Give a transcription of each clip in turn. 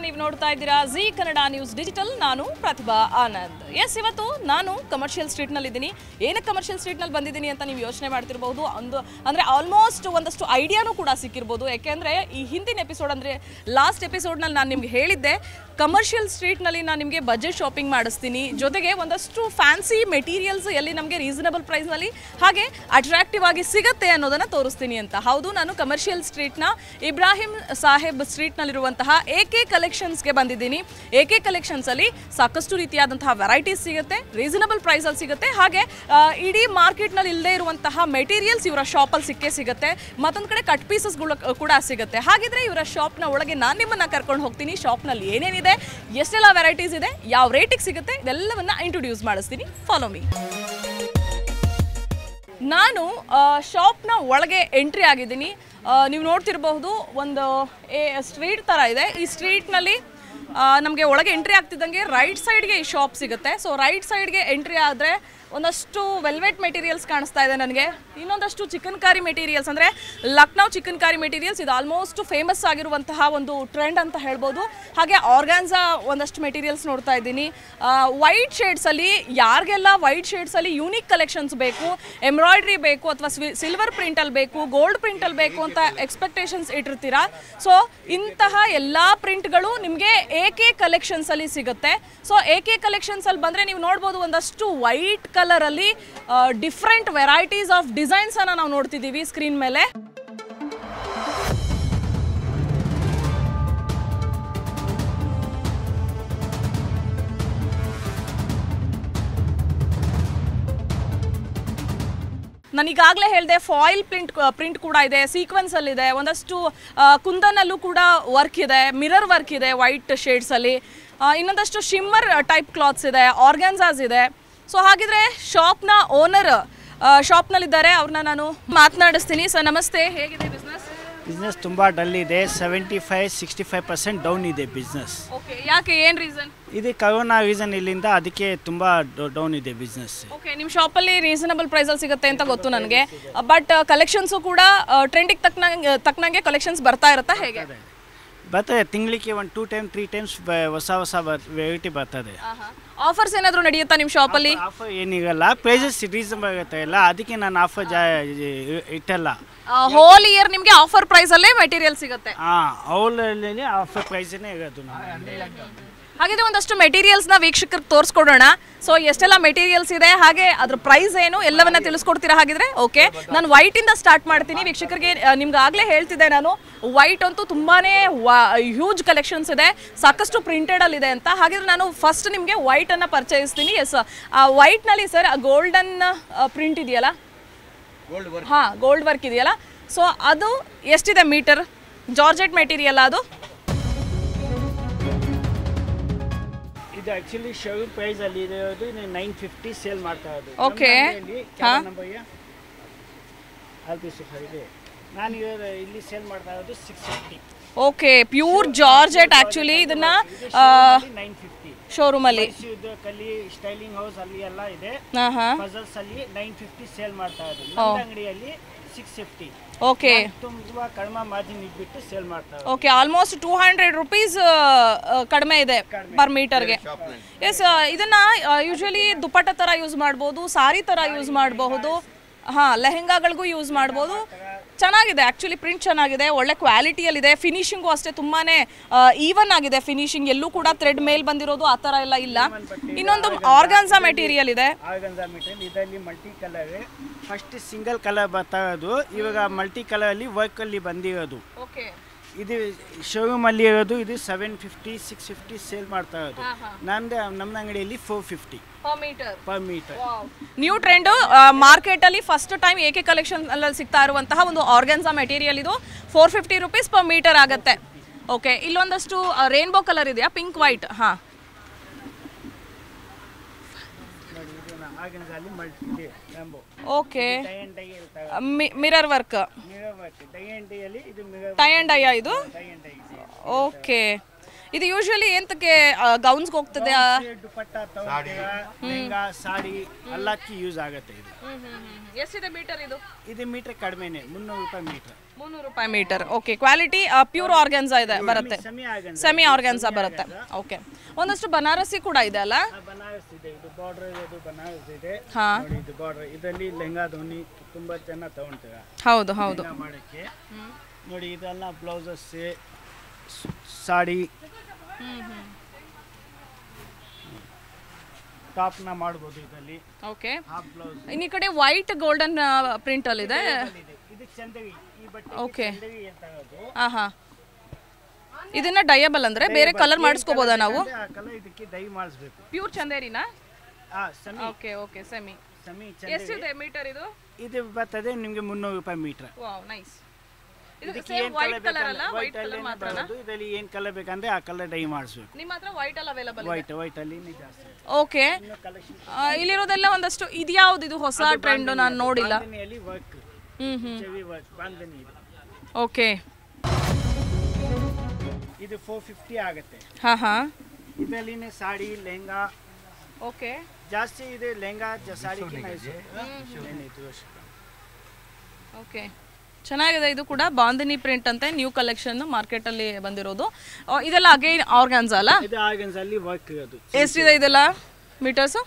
ನೀವು ನೋಡ್ತಾ ಇದ್ದೀರಾ ಜಿ ಕನ್ನಡ ನ್ಯೂಸ್ ಡಿಜಿಟಲ್ ನಾನು ಪ್ರತಿಭಾ ಆನಂದ್ ಎಸ್ ಇವತ್ತು ನಾನು ಕಮರ್ಷಿಯಲ್ ಸ್ಟ್ರೀಟ್ನಲ್ಲಿ ಇದ್ದೀನಿ ಏನಕ್ಕೆ ಕಮರ್ಷಿಯಲ್ ಸ್ಟ್ರೀಟ್ನಲ್ಲಿ ಬಂದಿದ್ದೀನಿ ಅಂತ ನೀವು ಯೋಚನೆ ಮಾಡ್ತಿರ್ಬೋದು ಒಂದು ಅಂದರೆ ಆಲ್ಮೋಸ್ಟ್ ಒಂದಷ್ಟು ಐಡಿಯಾನೂ ಕೂಡ ಸಿಕ್ಕಿರ್ಬೋದು ಯಾಕೆಂದರೆ ಈ ಹಿಂದಿನ ಎಪಿಸೋಡ್ ಅಂದರೆ ಲಾಸ್ಟ್ ಎಪಿಸೋಡ್ನಲ್ಲಿ ನಾನು ನಿಮ್ಗೆ ಹೇಳಿದ್ದೆ ಕಮರ್ಷಿಯಲ್ ಸ್ಟ್ರೀಟ್ನಲ್ಲಿ ನಾನು ನಿಮಗೆ ಬಜೆಟ್ ಶಾಪಿಂಗ್ ಮಾಡಿಸ್ತೀನಿ ಜೊತೆಗೆ ಒಂದಷ್ಟು ಫ್ಯಾನ್ಸಿ ಮೆಟೀರಿಯಲ್ಸ್ ಎಲ್ಲಿ ನಮಗೆ ರೀಸನಬಲ್ ಪ್ರೈಸ್ನಲ್ಲಿ ಹಾಗೆ ಅಟ್ರಾಕ್ಟಿವ್ ಆಗಿ ಸಿಗುತ್ತೆ ಅನ್ನೋದನ್ನು ತೋರಿಸ್ತೀನಿ ಅಂತ ಹೌದು ನಾನು ಕಮರ್ಷಿಯಲ್ ಸ್ಟ್ರೀಟ್ನ ಇಬ್ರಾಹಿಂ ಸಾಹೇಬ್ ಸ್ಟ್ರೀಟ್ನಲ್ಲಿರುವಂತಹ ಎ ಕೆ ಕಲೆಕ್ಷನ್ಸ್ಗೆ ಬಂದಿದ್ದೀನಿ ಎ ಕೆ ಕಲೆಕ್ಷನ್ಸಲ್ಲಿ ಸಾಕಷ್ಟು ರೀತಿಯಾದಂತಹ ವೆರೈಟೀಸ್ ಸಿಗುತ್ತೆ ರೀಸನಬಲ್ ಪ್ರೈಸಲ್ಲಿ ಸಿಗುತ್ತೆ ಹಾಗೆ ಆ, ಇಡೀ ಮಾರ್ಕೆಟ್ನಲ್ಲಿ ಇಲ್ಲದೆ ಇರುವಂತಹ ಮೆಟೀರಿಯಲ್ಸ್ ಇವರ ಶಾಪಲ್ಲಿ ಸಿಕ್ಕೇ ಸಿಗುತ್ತೆ ಮತ್ತೊಂದು ಕಡೆ ಕಟ್ ಪೀಸಸ್ಗಳು ಕೂಡ ಸಿಗುತ್ತೆ ಹಾಗಿದ್ರೆ ಇವರ ಶಾಪ್ನ ಒಳಗೆ ನಾನು ನಿಮ್ಮನ್ನ ಕರ್ಕೊಂಡು ಹೋಗ್ತೀನಿ ಶಾಪ್ನಲ್ಲಿ ಏನೇನಿದೆ ಎಷ್ಟೆಲ್ಲ ವೆರೈಟೀಸ್ ಇದೆ ಯಾವ ರೇಟಿಗೆ ಸಿಗುತ್ತೆ ಇದೆಲ್ಲವನ್ನ ಇಂಟ್ರೊಡ್ಯೂಸ್ ಮಾಡಿಸ್ತೀನಿ ಫಾಲೋ ಮೀ ನಾನು ಶಾಪ್ನ ಒಳಗೆ ಎಂಟ್ರಿ ಆಗಿದ್ದೀನಿ ನೀವು ನೋಡ್ತಿರಬಹುದು ಒಂದು ಏ ಸ್ಟ್ರೀಟ್ ಥರ ಇದೆ ಈ ಸ್ಟ್ರೀಟ್ನಲ್ಲಿ ನಮಗೆ ಒಳಗೆ ಎಂಟ್ರಿ ಆಗ್ತಿದ್ದಂಗೆ ರೈಟ್ ಸೈಡ್ಗೆ ಈ ಶಾಪ್ ಸಿಗುತ್ತೆ ಸೊ ರೈಟ್ ಸೈಡ್ಗೆ ಎಂಟ್ರಿ ಆದರೆ ಒಂದಷ್ಟು ವೆಲ್ವೆಟ್ ಮೆಟೀರಿಯಲ್ಸ್ ಕಾಣಿಸ್ತಾ ಇದೆ ನನಗೆ ಇನ್ನೊಂದಷ್ಟು ಚಿಕನ್ ಕಾರಿ ಮೆಟೀರಿಯಲ್ಸ್ ಅಂದರೆ ಲಕ್ನೌ ಚಿಕನ್ ಕಾರಿ ಮೆಟೀರಿಯಲ್ಸ್ ಇದು ಆಲ್ಮೋಸ್ಟ್ ಫೇಮಸ್ ಆಗಿರುವಂತಹ ಒಂದು ಟ್ರೆಂಡ್ ಅಂತ ಹೇಳ್ಬೋದು ಹಾಗೆ ಆರ್ಗಾನ್ಸಾ ಒಂದಷ್ಟು ಮೆಟೀರಿಯಲ್ಸ್ ನೋಡ್ತಾ ಇದ್ದೀನಿ ವೈಟ್ ಶೇಡ್ಸಲ್ಲಿ ಯಾರಿಗೆಲ್ಲ ವೈಟ್ ಶೇಡ್ಸಲ್ಲಿ ಯೂನಿಕ್ ಕಲೆಕ್ಷನ್ಸ್ ಬೇಕು ಎಂಬ್ರಾಯ್ಡ್ರಿ ಬೇಕು ಅಥವಾ ಸಿಲ್ವರ್ ಪ್ರಿಂಟಲ್ಲಿ ಬೇಕು ಗೋಲ್ಡ್ ಪ್ರಿಂಟಲ್ಲಿ ಬೇಕು ಅಂತ ಎಕ್ಸ್ಪೆಕ್ಟೇಷನ್ಸ್ ಇಟ್ಟಿರ್ತೀರಾ ಸೊ ಇಂತಹ ಎಲ್ಲ ಪ್ರಿಂಟ್ಗಳು ನಿಮಗೆ ಎ ಕೆ ಕಲೆಕ್ಷನ್ಸಲ್ಲಿ ಸಿಗುತ್ತೆ ಸೊ ಎ ಕೆ ಕಲೆಕ್ಷನ್ಸಲ್ಲಿ ಬಂದರೆ ನೀವು ನೋಡ್ಬೋದು ಒಂದಷ್ಟು ವೈಟ್ ಕಲರಲ್ಲಿ ಡಿಫ್ರೆಂಟ್ ವೆರೈಟೀಸ್ ಆಫ್ ಡಿಸೈನ್ಸನ್ನು ನಾವು ನೋಡ್ತಿದ್ದೀವಿ ಸ್ಕ್ರೀನ್ ಮೇಲೆ ನಾನು ಈಗಾಗಲೇ ಹೇಳಿದೆ ಫಾಯಿಲ್ ಪ್ರಿಂಟ್ ಪ್ರಿಂಟ್ ಕೂಡ ಇದೆ ಸೀಕ್ವೆನ್ಸ್ ಅಲ್ಲಿ ಇದೆ ಒಂದಷ್ಟು ಆ, ಕುಂದನಲ್ಲೂ ಕೂಡ ವರ್ಕ್ ಇದೆ ಮಿರರ್ ವರ್ಕ್ ಇದೆ ವೈಟ್ ಶೇಡ್ಸಲ್ಲಿ ಇನ್ನೊಂದಷ್ಟು ಶಿಮ್ಮರ್ ಟೈಪ್ ಕ್ಲಾತ್ಸ್ ಇದೆ ಆರ್ಗ್ಯಾನ್ಸಾಸ್ ಇದೆ ಸೊ ಹಾಗಿದ್ರೆ ಶಾಪ್ನ ಓನರ್ ಶಾಪ್ನಲ್ಲಿದ್ದಾರೆ ಅವ್ರನ್ನ ನಾನು ಮಾತನಾಡಿಸ್ತೀನಿ ಸರ್ ನಮಸ್ತೆ ಹೇಗಿದೆ ಬಿಸ್ನೆಸ್ ಬಿಸ್ನೆಸ್ ತುಂಬ ಡಲ್ ಇದೆ seventy five sixty five percent down ಇದೆ ಬಿಸ್ನೆಸ್ ಓಕೆ ಯಾಕೆ ಏನು ರೀಸನ್ ಇದು ಕರೋನಾ ರೀಸನ್ ಇಲ್ಲಿಂದ ಅದಕ್ಕೆ ತುಂಬ ಡೌನ್ ಇದೆ ಬಿಸ್ನೆಸ್ ಓಕೆ ನಿಮ್ಮ ಶಾಪಲ್ಲಿ ರೀಸನಬಲ್ ಪ್ರೈಸಲ್ಲಿ ಸಿಗುತ್ತೆ ಅಂತ ಗೊತ್ತು ನನಗೆ ಬಟ್ ಕಲೆಕ್ಷನ್ಸು ಕೂಡ ಟ್ರೆಂಡಿಗೆ ತಕ್ಕನಂಗೆ ತಕ್ಕನಂಗೆ ಕಲೆಕ್ಷನ್ಸ್ ಬರ್ತಾ ಇರುತ್ತಾ ಹೇಗೆ ಬರ್ತದೆ ತಿಂಗಳಿಗೆ ಒಂದು ಟೂ ಟೈಮ್ ತ್ರೀ ಟೈಮ್ಸ್ ಹೊಸ ಹೊಸ ವೆರೈಟಿ ಬರ್ತದೆ ಆಫರ್ಸ್ ಏನಾದರೂ ನಡೆಯುತ್ತಾ ನಿಮ್ಮ ಶಾಪಲ್ಲಿ ಆಫರ್ ಏನಿರಲ್ಲ ಪ್ರೈಸಸ್ ರೀಸನಬಲ್ ಇರುತ್ತೆ ಇಲ್ಲ ಅದಕ್ಕೆ ನಾನು ಆಫರ್ ಜಾ ಇಟ್ಟಲ್ಲ ಹೋಲ್ ಇಯರ್ ನಿಮಗೆ ಆಫರ್ ಪ್ರೈಸ್ ಅಲ್ಲೇ ಮೆಟೀರಿಯಲ್ ಸಿಗುತ್ತೆ ಹಾಂ ಅವಳಲ್ಲಿ ಆಫರ್ ಪ್ರೈಸೇ ಇರೋದು ನಾನು ಹಾಗಿದ್ರೆ ಒಂದಷ್ಟು ಮೆಟೀರಿಯಲ್ಸ್ ನ ವೀಕ್ಷಕರಿಗೆ ತೋರಿಸ್ಕೊಡೋಣ ಸೊ ಎಷ್ಟೆಲ್ಲ ಮೆಟೀರಿಯಲ್ಸ್ ಇದೆ ಹಾಗೆ ಅದ್ರ ಪ್ರೈಸ್ ಏನು ಎಲ್ಲವನ್ನ ತಿಳಿಸ್ಕೊಡ್ತೀರಾ ಹಾಗಿದ್ರೆ ಓಕೆ ನಾನು ವೈಟ್ ಇಂದ ಸ್ಟಾರ್ಟ್ ಮಾಡ್ತೀನಿ ವೀಕ್ಷಕರಿಗೆ ಆ, ನಿಮ್ಗೆ ಆಗ್ಲೇ ಹೇಳ್ತಿದ್ದೆ ನಾನು ವೈಟ್ ಅಂತೂ ತುಂಬಾನೇ ಹ್ಯೂಜ್ ಕಲೆಕ್ಷನ್ಸ್ ಇದೆ ಸಾಕಷ್ಟು ಪ್ರಿಂಟೆಡ್ ಅಲ್ಲಿ ಇದೆ ಅಂತ ಹಾಗಿದ್ರೆ ನಾನು ಫಸ್ಟ್ ನಿಮಗೆ ವೈಟ್ ಅನ್ನ ಪರಿಚಯಿಸ್ತೀನಿ ಎಸ್ ಆ ವೈಟ್ ನಲ್ಲಿ ಸರ್ ಗೋಲ್ಡನ್ ಪ್ರಿಂಟ್ ಇದೆಯಲ್ಲ ಹಾ ಗೋಲ್ಡ್ ವರ್ಕ್ ಇದೆಯಲ್ಲ ಸೊ ಅದು ಎಷ್ಟಿದೆ ಮೀಟರ್ ಜಾರ್ಜೆಟ್ ಮೆಟೀರಿಯಲ್ ಅದು ಇದು ಆಕ್ಚುಲಿ ಶೋರೂಮ್ ಪ್ರೈಸ್ ಅಲ್ಲಿ ಇರೋದು ನೈನ್ ಫಿಫ್ಟಿ ಸೇಲ್ ಮಾಡ್ತಾ ಇರೋದು Okay. ಹಾ. ಇದೆ ನಾನು ಇವಾಗ ಇಲ್ಲಿ ಸೇಲ್ ಮಾಡ್ತಾ ಇರೋದು six fifty okay pure georgette actually ಇದನ್ನ ನೈನ್ ಫಿಫ್ಟಿ ಶೋರೂಮ್ ಅಲ್ಲಿ ಕಲ್ಲಿ ಸ್ಟೈಲಿಂಗ್ ಹೌಸ್ ಅಲ್ಲಿ ಎಲ್ಲ ಇದೆ ಹಾ ಹಾ ಫಜಲ್ಸ್ ಅಲ್ಲಿ ನೈನ್ ಫಿಫ್ಟಿ ಸೇಲ್ ಮಾಡ್ತಾ ಇರೋದು ನಮ್ಮ ಅಂಗಡಿಯಲ್ಲಿ ಸಿಕ್ಸ್ ಫಿಫ್ಟಿ ಓಕೆ ತುಂಬಾ ಕಡಿಮೆ ಮಾರ್ಜಿನ್ ಇಟ್ಬಿಟ್ಟು ಸೇಲ್ ಮಾಡ್ತಾ ಇರೋದು okay almost two hundred rupees ಕಡಿಮೆ ಇದೆ ಪರ್ ಮೀಟರ್ಗೆ ಎಸ್ ಇದನ್ನ ಯೂಶಲಿ ದುಪ್ಪಟ್ಟ ಥರ ಯೂಸ್ ಮಾಡ್ಬೋದು ಸಾರಿ ಥರ ಯೂಸ್ ಮಾಡಬಹುದು ಹಾಂ ಲೆಹೆಂಗಾಗಳಿಗೂ ಯೂಸ್ ಮಾಡ್ಬೋದು ಚೆನ್ನಾಗಿದೆ ಆ್ಯಕ್ಚುಲಿ ಪ್ರಿಂಟ್ ಚೆನ್ನಾಗಿದೆ ಒಳ್ಳೆ ಕ್ವಾಲಿಟಿಯಲ್ಲಿದೆ ಫಿನಿಶಿಂಗು ಅಷ್ಟೇ ತುಂಬಾ ಈವನ್ ಆಗಿದೆ ಫಿನಿಶಿಂಗ್ ಎಲ್ಲೂ ಕೂಡ ಥ್ರೆಡ್ ಮೇಲ್ ಬಂದಿರೋದು ಆ ಥರ ಎಲ್ಲ ಇಲ್ಲ ಇನ್ನೊಂದು ಆರ್ಗಾನ್ಸಾ ಮೆಟೀರಿಯಲ್ ಇದೆ ಆರ್ಗನ್ಸಾ ಮೆಟೀರಿಯಲ್ ಇದರಲ್ಲಿ multi colour first single colour ಬರ್ತಾ ಇರೋದು ಇವಾಗ ಮಲ್ಟಿ ಕಲರ್ ಅಲ್ಲಿ ವರ್ಕ್ ಅಲ್ಲಿ ಬಂದಿರೋದು ಓಕೆ ಇದು ಶೋರೂಮ್ ಅಲ್ಲಿ ಇರೋದು ಇದು seven fifty six fifty sale ಮಾಡ್ತಾ ಇರೋದು ನಂದು ನಮ್ಮ ಅಂಗಡಿಯಲ್ಲಿ four fifty per metre per metre new trend market ಅಲ್ಲಿ ಫಸ್ಟ್ ಟೈಮ್ ಎಕೆ ಕಲೆಕ್ಷನ್ ಅಲ್ಲಿ ಸಿಗ್ತಾ ಇರುವಂತಹ ಒಂದು ಆರ್ಗನ್ಸಾ ಮೆಟೀರಿಯಲ್ ಇದು four fifty rupees per metre ಆಗುತ್ತೆ ಓಕೆ ಇಲ್ಲೊಂದಷ್ಟು ರೇನ್ಬೋ ಕಲರ್ ಇದೆಯಾ ಪಿಂಕ್ ವೈಟ್ ಹಾ ಆರ್ಗನ್ಸಲ್ಲಿ multi rainbow okay dye and dye ಇರ್ತಾರೆ mirror work mirror work dye and ಡೈಯಲ್ಲಿ ಇದು ಮಿರರ್ ಟೈ ಅಂಡ್ ಅಯ್ಯ ಇದು ಡೈ ಅಂಡ್ ಡೈ ಓಕೆ ಇದು ಯೂಶುವಲಿ ಎಂತಕ್ಕೆ ಗೌನ್ಸ್ಗೆ ಹೋಗ್ತದೆ ಆ? ದುಪ್ಪಟ್ಟ ತಗೊಳ್ತೀರಾ ಲೆಹಂಗಾ ಸಾಡಿ ಎಲ್ಲಕ್ಕೆ ಯೂಸ್ ಆಗುತ್ತೆ ಇದು ಎಷ್ಟಿದೆ ಮೀಟರ್ ಇದು ಇದು ಮೀಟರ್ ಕಡಿಮೆನೆ ಮುನ್ನೂರು ರೂಪಾಯಿ ಮೀಟರ್ ಮುನ್ನೂರು ರೂಪಾಯಿ metre okay quality pure organza ಇದೆ ಬರುತ್ತೆ ಸೆಮಿ ಆಗನ್ ಸೆಮಿ ಆರ್ಗನ್ಸಾ ಬರುತ್ತೆ ಓಕೆ ಒಂದಷ್ಟು ಬನಾರಸಿ ಕೂಡ ಇದೆ ಅಲ್ಲ ಬನಾರಸ್ ಇದೆ ಇದು ಬಾರ್ಡರ್ ಇದು ಬನಾರಸ್ ಇದೆ ಹಾ ನೋಡಿ ಇದು ಬಾರ್ಡರ್ ಇದರಲ್ಲಿ ಲೆಹಂಗಾ ಧೋನಿ ತುಂಬಾ ಚೆನ್ನಾಗಿ ತಗೊಂತೀರಾ ಹೌದು ಹೌದು ಲೆಹಂಗಾ ಮಾಡಕ್ಕೆ ನೋಡಿ ಇದೆಲ್ಲ ಬ್ಲೌಸಸ್ ಸಾಡಿ ಟಾಪ್ನ ಮಾಡ್ಬೋದು ಇದರಲ್ಲಿ ಓಕೆ ಹಾಫ್ ಬ್ಲೌಸ್ ಇನ್ನು ಈ ಕಡೆ ವೈಟ್ ಗೋಲ್ಡನ್ ಪ್ರಿಂಟ್ ಅಲ್ಲಿ ಇದೆ ಇದೆ ಇದು ಚಂದವಿ ಈ ಬಟ್ಟೆ ಓಕೆ ಚಂದವಿ ಅಂತ ಆಗೋದು ಹಾ ಹಾ ಇದನ್ನ ಡಯಬಲ್ ಅಂದ್ರೆ ಬೇರೆ ಕಲರ್ ಮಾಡಿಸ್ಕೋಬೋದಾ ನಾವು ಆ ಕಲರ್ ಇದಕ್ಕೆ ದೈ ಮಾಡಿಸ್ಬೇಕು ಪ್ಯೂರ್ ಚಂದೇರಿನಾ ಆ semi okay okay semi semi ಚಂದವಿ ಎಷ್ಟಿದೆ ಮೀಟರ್ ಇದು ಇದು ಬರ್ತದೆ ನಿಮಗೆ ಮುನ್ನೂರು ರೂಪಾಯಿ ಮೀಟರ್ ವಾವ್ ನೈಸ್ ಇದು ಇದಕ್ಕೆ ಸೇಮ್ ಏನ್ ವೈಟ್ ಕಲರ್ ಕಲರ್ ಅಲ್ಲ ಬೇಕಂದ್ರೆ ವೈಟ್ ವೈಟ್ ಕಲರ್ ಅಲ್ಲಿ ಮಾತ್ರನಾ ಬರೋದು ಇದರಲ್ಲಿ ಏನ್ ಕಲರ್ ಬೇಕಂದ್ರೆ ಆ ಕಲರ್ ಡೈ ಮಾಡಿಸ್ಬೇಕು ನಿಮ್ಮ ಹತ್ರ ವೈಟ್ ಅಲ್ಲಿ ಅವೈಲಬಲ್ ವೈಟ್ ವೈಟ್ ಅಲ್ಲಿ ಜಾಸ್ತಿ ಓಕೆ ಇನ್ನು ಕಲೆಕ್ಷನ್ ಇಲ್ಲಿರೋದೆಲ್ಲ ಒಂದಷ್ಟು ಇದ್ಯಾವ್ದು ಇದು ಹೊಸ ಟ್ರೆಂಡ್ ನಾನು ನೋಡಿಲ್ಲ ಬಾಂಧನಿಯಲ್ಲಿ ವರ್ಕ್ ಹ್ಮ್ ಹ್ಮ್ ಚೆವಿ ವರ್ಕ್ ಬಾಂಧನಿ ಇದು ಓಕೆ ಇದು ಫೋರ್ ಫಿಫ್ಟಿ ಆಗುತ್ತೆ ಹಾ ಹಾ ಇದರಲ್ಲಿನೇ ಸಾಡಿ ಲೆಹಂಗಾ ಓಕೆ ಜಾಸ್ತಿ ಇದೆ ಲೆಹಂಗಾ ಜ- ಸಾಡಿಗಿನ್ನ ಇದು. ಏನಿದು ಅಷ್ಟು. ಓಕೆ ಚೆನ್ನಾಗಿದೆ ಇದು ಕೂಡ ಬಾಂದಿನಿ ಪ್ರಿಂಟ್ ಅಂತ ನ್ಯೂ ಕಲೆಕ್ಷನ್ ಮಾರ್ಕೆಟಲ್ಲಿ ಬಂದಿರೋದು ಆ, ಇದೆಲ್ಲ ಅಗೈನ್ ಆರ್ಗನ್ಸ್ ಅಲ್ಲ ಇದು ಆರ್ಗನ್ಸ್ ಅಲ್ಲಿ ವರ್ಕ್ ಇರೋದು ಎಷ್ಟಿದೆ ಇದೆಲ್ಲ metres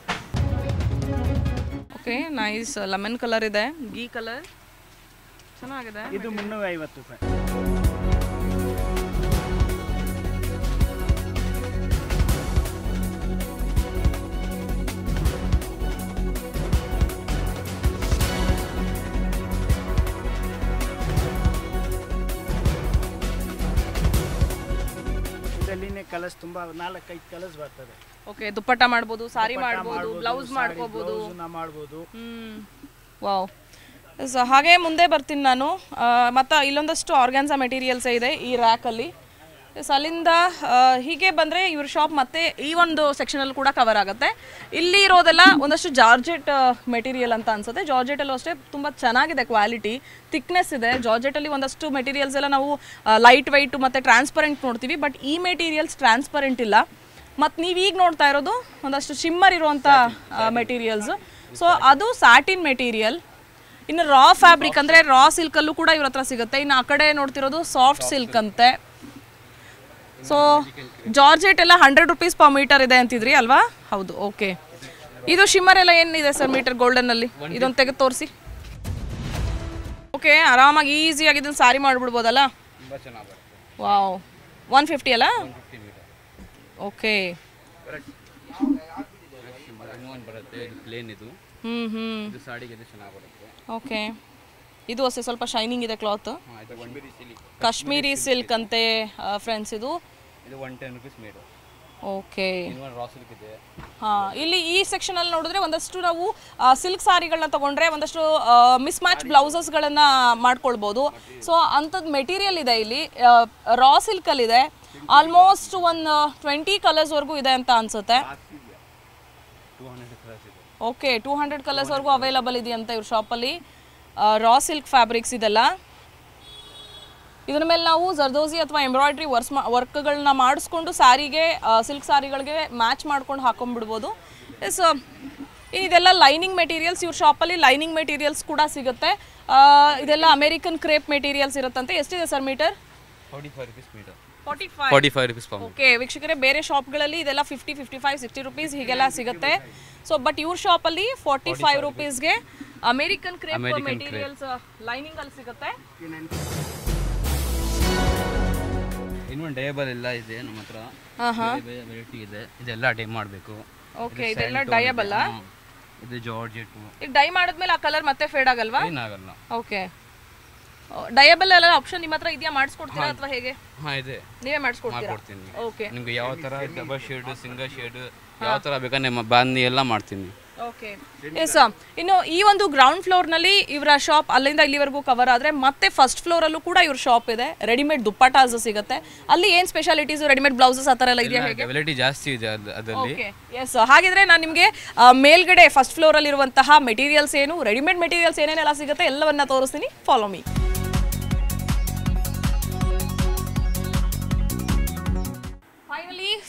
okay nice lemon colour ಇದೆ ಗೀ ಕಲರ್ ಚೆನ್ನಾಗಿದೆ ಇದು ಮುನ್ನೂರ ಐವತ್ತು ರೂಪಾಯಿ ಇದರಲ್ಲಿನೇ ಕಲರ್ಸ್ ತುಂಬಾ ನಾಲ್ಕೈದು ಕಲರ್ಸ್ ಬರ್ತದೆ ಓಕೆ ದುಪ್ಪಟ್ಟ ಮಾಡ್ಬೋದು ಸಾರಿ ದುಪ್ಪಟ್ಟ ಮಾಡ್ಬೋದು ಬ್ಲೌಸ್ ಸಾರಿ, ಮಾಡ್ಕೋಬೋದು ಬ್ಲೌಸ್ನ ಮಾಡ್ಬೋದು ಹ್ಮ್ ವಾವ್ ಸೊ ಹಾಗೆ ಮುಂದೆ ಬರ್ತೀನಿ ನಾನು ಆ, ಮತ್ತು ಇಲ್ಲೊಂದಷ್ಟು ಆರ್ಗ್ಯಾನ್ಸಾ ಮೆಟೀರಿಯಲ್ಸ್ ಇದೆ ಈ ರ್ಯಾಕಲ್ಲಿ ಸೊ ಅಲ್ಲಿಂದ ಆ, ಹೀಗೆ ಬಂದರೆ ಇವ್ರ ಶಾಪ್ ಮತ್ತೆ ಈ ಒಂದು ಸೆಕ್ಷನಲ್ಲಿ ಕೂಡ ಕವರ್ ಆಗುತ್ತೆ ಇಲ್ಲಿ ಇರೋದೆಲ್ಲ ಒಂದಷ್ಟು ಜಾರ್ಜೆಟ್ ಮೆಟೀರಿಯಲ್ ಅಂತ ಅನ್ಸುತ್ತೆ ಜಾರ್ಜೆಟಲ್ಲೂ ಅಷ್ಟೇ ತುಂಬ ಚೆನ್ನಾಗಿದೆ ಕ್ವಾಲಿಟಿ ಥಿಕ್ನೆಸ್ ಇದೆ ಜಾರ್ಜೆಟಲ್ಲಿ ಒಂದಷ್ಟು ಮೆಟೀರಿಯಲ್ಸ್ ಎಲ್ಲ ನಾವು ಲೈಟ್ ವೈಟ್ ಮತ್ತು ಟ್ರಾನ್ಸ್ಪರೆಂಟ್ ನೋಡ್ತೀವಿ ಬಟ್ ಈ ಮೆಟೀರಿಯಲ್ಸ್ ಟ್ರಾನ್ಸ್ಪರೆಂಟ್ ಇಲ್ಲ ಮತ್ತು ನೀವು ಈಗ ನೋಡ್ತಾ ಇರೋದು ಒಂದಷ್ಟು ಶಿಮ್ಮರ್ ಇರುವಂಥ ಮೆಟೀರಿಯಲ್ಸ್ ಸೊ ಅದು ಸ್ಯಾಟಿನ್ ಮೆಟೀರಿಯಲ್ ಇನ್ನು ರಾ ಫ್ಯಾಬ್ರಿಕ್ ಅಂದರೆ ರಾ ಸಿಲ್ಕಲ್ಲೂ ಕೂಡ ಇವ್ರ ಹತ್ರ ಸಿಗುತ್ತೆ ಇನ್ನು ಆ ಕಡೆ ನೋಡ್ತಿರೋದು ಸಾಫ್ಟ್ ಸಿಲ್ಕ್ ಅಂತೆ ಸೊ ಜಾರ್ಜೆಟ್ ಎಲ್ಲ ಹಂಡ್ರೆಡ್ ರುಪೀಸ್ ಪರ್ ಮೀಟರ್ ಇದೆ ಅಂತಿದ್ರಿ ಅಲ್ವಾ ಹೌದು ಓಕೆ ಇದು ಶಿಮ್ಮರ್ ಎಲ್ಲ ಏನಿದೆ ಸರ್ ಮೀಟರ್ ಗೋಲ್ಡನ್ನಲ್ಲಿ ಇದೊಂದು ತೆಗೆದು ತೋರಿಸಿ ಓಕೆ ಆರಾಮಾಗಿ ಈಸಿಯಾಗಿ ಇದನ್ನು ಸಾರಿ ಮಾಡಿಬಿಡ್ಬೋದಲ್ಲ ತುಂಬ ಚೆನ್ನಾಗಿ ಬರುತ್ತೆ ವಾವ್ ಒನ್ ಫಿಫ್ಟಿ ಅಲ್ಲ ಫಿಫ್ಟಿ ಮೀಟರ್ ಓಕೆ ಇನ್ನೊಂದು ಬರುತ್ತೆ ಇದು ಪ್ಲೇನ್ ಇದು ಹ್ಞೂ ಹ್ಞೂ ಇದು ಸಾಡಿಗೆ ಇದು ಚೆನ್ನಾಗಿ ಬರುತ್ತೆ ಓಕೆ ಇದು ಅಷ್ಟೇ ಸ್ವಲ್ಪ ಶೈನಿಂಗ್ ಇದೆ ಕ್ಲಾತ್ ಹಾಂ ಇದು ಒನ್ ಬಿರಿ ಸಿಲಿ ಕಾಶ್ಮೀರಿ ಸಿಲ್ಕ್ ಅಂತೆ ಫ್ರೆಂಡ್ಸ್ ಇದು ಇದು ಒನ್ ಟೆನ್ ರುಪೀಸ್ ಮೇಡು ಓಕೆ ಇನ್ನೊಂದು ರಾ ಸಿಲ್ಕ್ ಇದೆ ಹಾಂ ಇಲ್ಲಿ ಈ ಸೆಕ್ಷನಲ್ಲಿ ನೋಡಿದ್ರೆ ಒಂದಷ್ಟು ನಾವು ಸಿಲ್ಕ್ ಸಾರಿಗಳನ್ನ ತಗೊಂಡ್ರೆ ಒಂದಷ್ಟು ಮಿಸ್ ಮ್ಯಾಚ್ ಬ್ಲೌಸಸ್ಗಳನ್ನು ಮಾಡ್ಕೊಳ್ಬೋದು ಸೊ ಅಂಥದ್ದು ಮೆಟೀರಿಯಲ್ ಇದೆ ಇಲ್ಲಿ ರಾ ಸಿಲ್ಕಲ್ಲಿದೆ ಆಲ್ಮೋಸ್ಟ್ ಒಂದು ಟ್ವೆಂಟಿ ಕಲರ್ಸ್ವರೆಗೂ ಇದೆ ಅಂತ ಅನ್ಸುತ್ತೆ ಟೂ ಹಂಡ್ರೆಡ್ ಕಲರ್ಸ್ ಇದೆ ಓಕೆ ಟೂ ಹಂಡ್ರೆಡ್ ಕಲರ್ಸ್ವರೆಗೂ ಅವೈಲಬಲ್ ಇದೆಯಂತ ಇವ್ರ ಶಾಪಲ್ಲಿ ರಾ ಸಿಲ್ಕ್ ಫ್ಯಾಬ್ರಿಕ್ಸ್ ಇದೆಲ್ಲ ಇದ್ರ ಮೇಲೆ ನಾವು ಜರ್ದೋಸಿ ಅಥವಾ ಎಂಬ್ರಾಯ್ಡ್ರಿ ವರ್ಸ್ ವರ್ಕ್ಗಳನ್ನ ಮಾಡಿಸ್ಕೊಂಡು ಸ್ಯಾರಿಗೆ ಸಿಲ್ಕ್ ಸ್ಯಾರಿಗಳಿಗೆ ಮ್ಯಾಚ್ ಮಾಡ್ಕೊಂಡು ಹಾಕೊಂಡ್ಬಿಡ್ಬೋದು ಎಸ್ ಇದೆಲ್ಲ ಲೈನಿಂಗ್ ಮೆಟೀರಿಯಲ್ಸ್ ಇವ್ರ ಶಾಪಲ್ಲಿ ಲೈನಿಂಗ್ ಮೆಟೀರಿಯಲ್ಸ್ ಕೂಡ ಸಿಗುತ್ತೆ ಆ, ಇದೆಲ್ಲ ಅಮೇರಿಕನ್ ಕ್ರೇಪ್ ಮೆಟೀರಿಯಲ್ಸ್ ಇರುತ್ತಂತೆ ಎಷ್ಟಿದೆ sir metre forty five rupees metre forty five forty five rupees per okay ವೀಕ್ಷಕರೇ ಬೇರೆ ಶಾಪ್ಗಳಲ್ಲಿ ಇದೆಲ್ಲ fifty fifty five sixty rupees ಹೀಗೆಲ್ಲ ಸಿಗುತ್ತೆ ಸೊ ಬಟ್ ಇವ್ರ ಶಾಪಲ್ಲಿ ಫಾರ್ಟಿ ಫೈವ್ ರುಪೀಸ್ಗೆ American crepe American materials lining ಅಲ್ಲಿ ಸಿಗುತ್ತೆ ಇನ್ನೊಂದು ಡೇಬಲ್ ಎಲ್ಲ ಇದೆ ನಮ್ಮ ಹತ್ರ ವೆರೈಟಿ ಇದೆ ಇದೆಲ್ಲ ಡೇ ಮಾಡಬೇಕು ಓಕೆ ಇದೆಲ್ಲ ಡಯಬಲ್ ಇದು ಜಾರ್ಜೆಟು ಈಗ ಡೈ ಮಾಡಿದ್ಮೇಲೆ ಆ ಕಲರ್ ಮತ್ತೆ ಫೇಡ್ ಆಗಲ್ವಾ ಏನಾಗಲ್ಲ ಓಕೆ ಡಯಬಲ್ ಎಲ್ಲ ಆಪ್ಷನ್ ನಿಮ್ಮ ಹತ್ರ ಇದೆಯಾ ಮಾಡಿಸ್ಕೊಡ್ತೀರಾ ಅಥವಾ ಹೇಗೆ ಹಾಂ ಇದೆ ನೀವೇ ಮಾಡಿಸ್ಕೊಡ್ತೀರಾ ಮಾಡ್ಕೊಡ್ತೀನಿ ಓಕೆ ನಿಮ್ಗೆ ಯಾವ ಥರ ಡಬಲ್ ಶೇಡ್ ಸಿಂಗಲ್ ಶೇಡ್ ಯಾವ ಥರ ಬೇಕಾದ್ರೆ ನಿಮ್ಮ ಬಾಂದಿ ಎಲ್ಲ ಮಾಡ್ತೀನಿ ಓಕೆ ಎಸ್ ಇನ್ನು ಈ ಒಂದು ಗ್ರೌಂಡ್ ಫ್ಲೋರ್ನಲ್ಲಿ ಇವರ ಶಾಪ್ ಅಲ್ಲಿಂದ ಇಲ್ಲಿವರೆಗೂ ಕವರ್ ಆದರೆ ಮತ್ತೆ ಫಸ್ಟ್ ಫ್ಲೋರಲ್ಲೂ ಕೂಡ ಇವ್ರ ಶಾಪ್ ಇದೆ ರೆಡಿಮೇಡ್ ದುಪ್ಪಟಾಸ್ ಸಿಗುತ್ತೆ ಅಲ್ಲಿ ಏನು ಸ್ಪೆಷಾಲಿಟೀಸ್ ರೆಡಿಮೇಡ್ ಬ್ಲೌಸಸ್ ಆ ಥರ ಎಲ್ಲ ಇದೆಯಾ ಹೇಗೆ ವೆರೈಟಿ ಜಾಸ್ತಿ ಇದೆ ಅದು ಅದರಲ್ಲಿ ಓಕೆ ಎಸ್ ಹಾಗಿದ್ರೆ ನಾನು ನಿಮಗೆ ಮೇಲ್ಗಡೆ ಫಸ್ಟ್ ಫ್ಲೋರಲ್ಲಿ ಇರುವಂತಹ ಮೆಟೀರಿಯಲ್ಸ್ ಏನು ರೆಡಿಮೇಡ್ ಮೆಟೀರಿಯಲ್ಸ್ ಏನೇನೆಲ್ಲ ಸಿಗುತ್ತೆ ಎಲ್ಲವನ್ನ ತೋರಿಸ್ತೀನಿ ಫಾಲೋ ಮೀ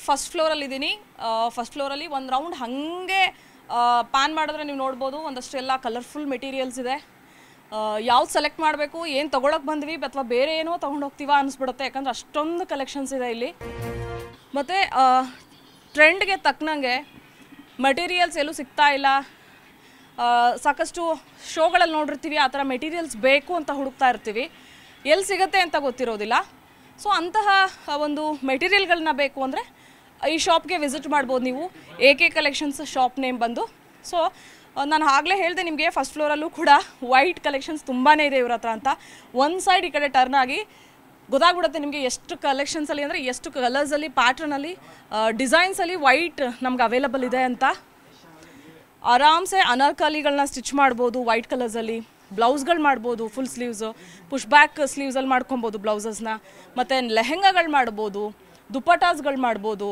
ಫಸ್ಟ್ ಫ್ಲೋರಲ್ಲಿ ಇದ್ದೀನಿ ಫಸ್ಟ್ ಫ್ಲೋರಲ್ಲಿ ಒಂದು ರೌಂಡ್ ಹಾಗೆ ಪ್ಯಾನ್ ಮಾಡಿದ್ರೆ ನೀವು ನೋಡ್ಬೋದು ಒಂದಷ್ಟು ಎಲ್ಲ ಕಲರ್ಫುಲ್ ಮೆಟೀರಿಯಲ್ಸ್ ಇದೆ ಯಾವ್ದು ಸೆಲೆಕ್ಟ್ ಮಾಡಬೇಕು ಏನು ತೊಗೊಳಕ್ಕೆ ಬಂದ್ವಿ ಅಥವಾ ಬೇರೆ ಏನೋ ತೊಗೊಂಡು ಹೋಗ್ತೀವಾ ಅನಿಸ್ಬಿಡುತ್ತೆ ಯಾಕಂದ್ರೆ ಅಷ್ಟೊಂದು ಕಲೆಕ್ಷನ್ಸ್ ಇದೆ ಇಲ್ಲಿ ಮತ್ತು ಟ್ರೆಂಡ್ಗೆ ತಕ್ಕನಂಗೆ ಮಟೀರಿಯಲ್ಸ್ ಎಲ್ಲೂ ಸಿಗ್ತಾ ಇಲ್ಲ ಆ, ಸಾಕಷ್ಟು ಶೋಗಳಲ್ಲಿ ನೋಡಿರ್ತೀವಿ ಆ ಥರ ಮೆಟೀರಿಯಲ್ಸ್ ಬೇಕು ಅಂತ ಹುಡುಕ್ತಾ ಇರ್ತೀವಿ ಎಲ್ಲಿ ಸಿಗುತ್ತೆ ಅಂತ ಗೊತ್ತಿರೋದಿಲ್ಲ ಸೊ ಅಂತಹ ಆ, ಒಂದು ಮೆಟೀರಿಯಲ್ಗಳನ್ನ ಬೇಕು ಅಂದರೆ ಈ ಶಾಪ್ಗೆ ವಿಸಿಟ್ ಮಾಡ್ಬೋದು ನೀವು A K collections shop name ಬಂದು ಸೊ ನಾನು ಆಗಲೇ ಹೇಳಿದೆ ನಿಮಗೆ ಫಸ್ಟ್ ಫ್ಲೋರಲ್ಲೂ ಕೂಡ ವೈಟ್ ಕಲೆಕ್ಷನ್ಸ್ ತುಂಬಾ ಇದೆ ಇವ್ರ ಹತ್ರ ಅಂತ ಒಂದು ಸೈಡ್ ಈ ಕಡೆ ಟರ್ನ್ ಆಗಿ ಗೊತ್ತಾಗ್ಬಿಡುತ್ತೆ ನಿಮಗೆ ಎಷ್ಟು ಕಲೆಕ್ಷನ್ಸಲ್ಲಿ ಅಂದರೆ ಎಷ್ಟು ಕಲರ್ಸಲ್ಲಿ ಪ್ಯಾಟ್ರನಲ್ಲಿ ಡಿಸೈನ್ಸಲ್ಲಿ ವೈಟ್ ನಮ್ಗೆ ಅವೈಲಬಲ್ ಇದೆ ಅಂತ ಆರಾಮ್ಸೆ ಅನಾರ್ಕಲಿಗಳನ್ನ ಸ್ಟಿಚ್ ಮಾಡ್ಬೋದು ವೈಟ್ ಕಲರ್ಸಲ್ಲಿ ಬ್ಲೌಸ್ಗಳು ಮಾಡ್ಬೋದು ಫುಲ್ ಸ್ಲೀವ್ಸು ಪುಷ್ ಬ್ಯಾಕ್ ಸ್ಲೀವ್ಸಲ್ಲಿ ಮಾಡ್ಕೊಬೋದು ಬ್ಲೌಸಸ್ನ ಮತ್ತು ಲೆಹೆಂಗಾಗಳು ಮಾಡ್ಬೋದು ದುಪ್ಪಟಾಸ್ಗಳು ಮಾಡ್ಬೋದು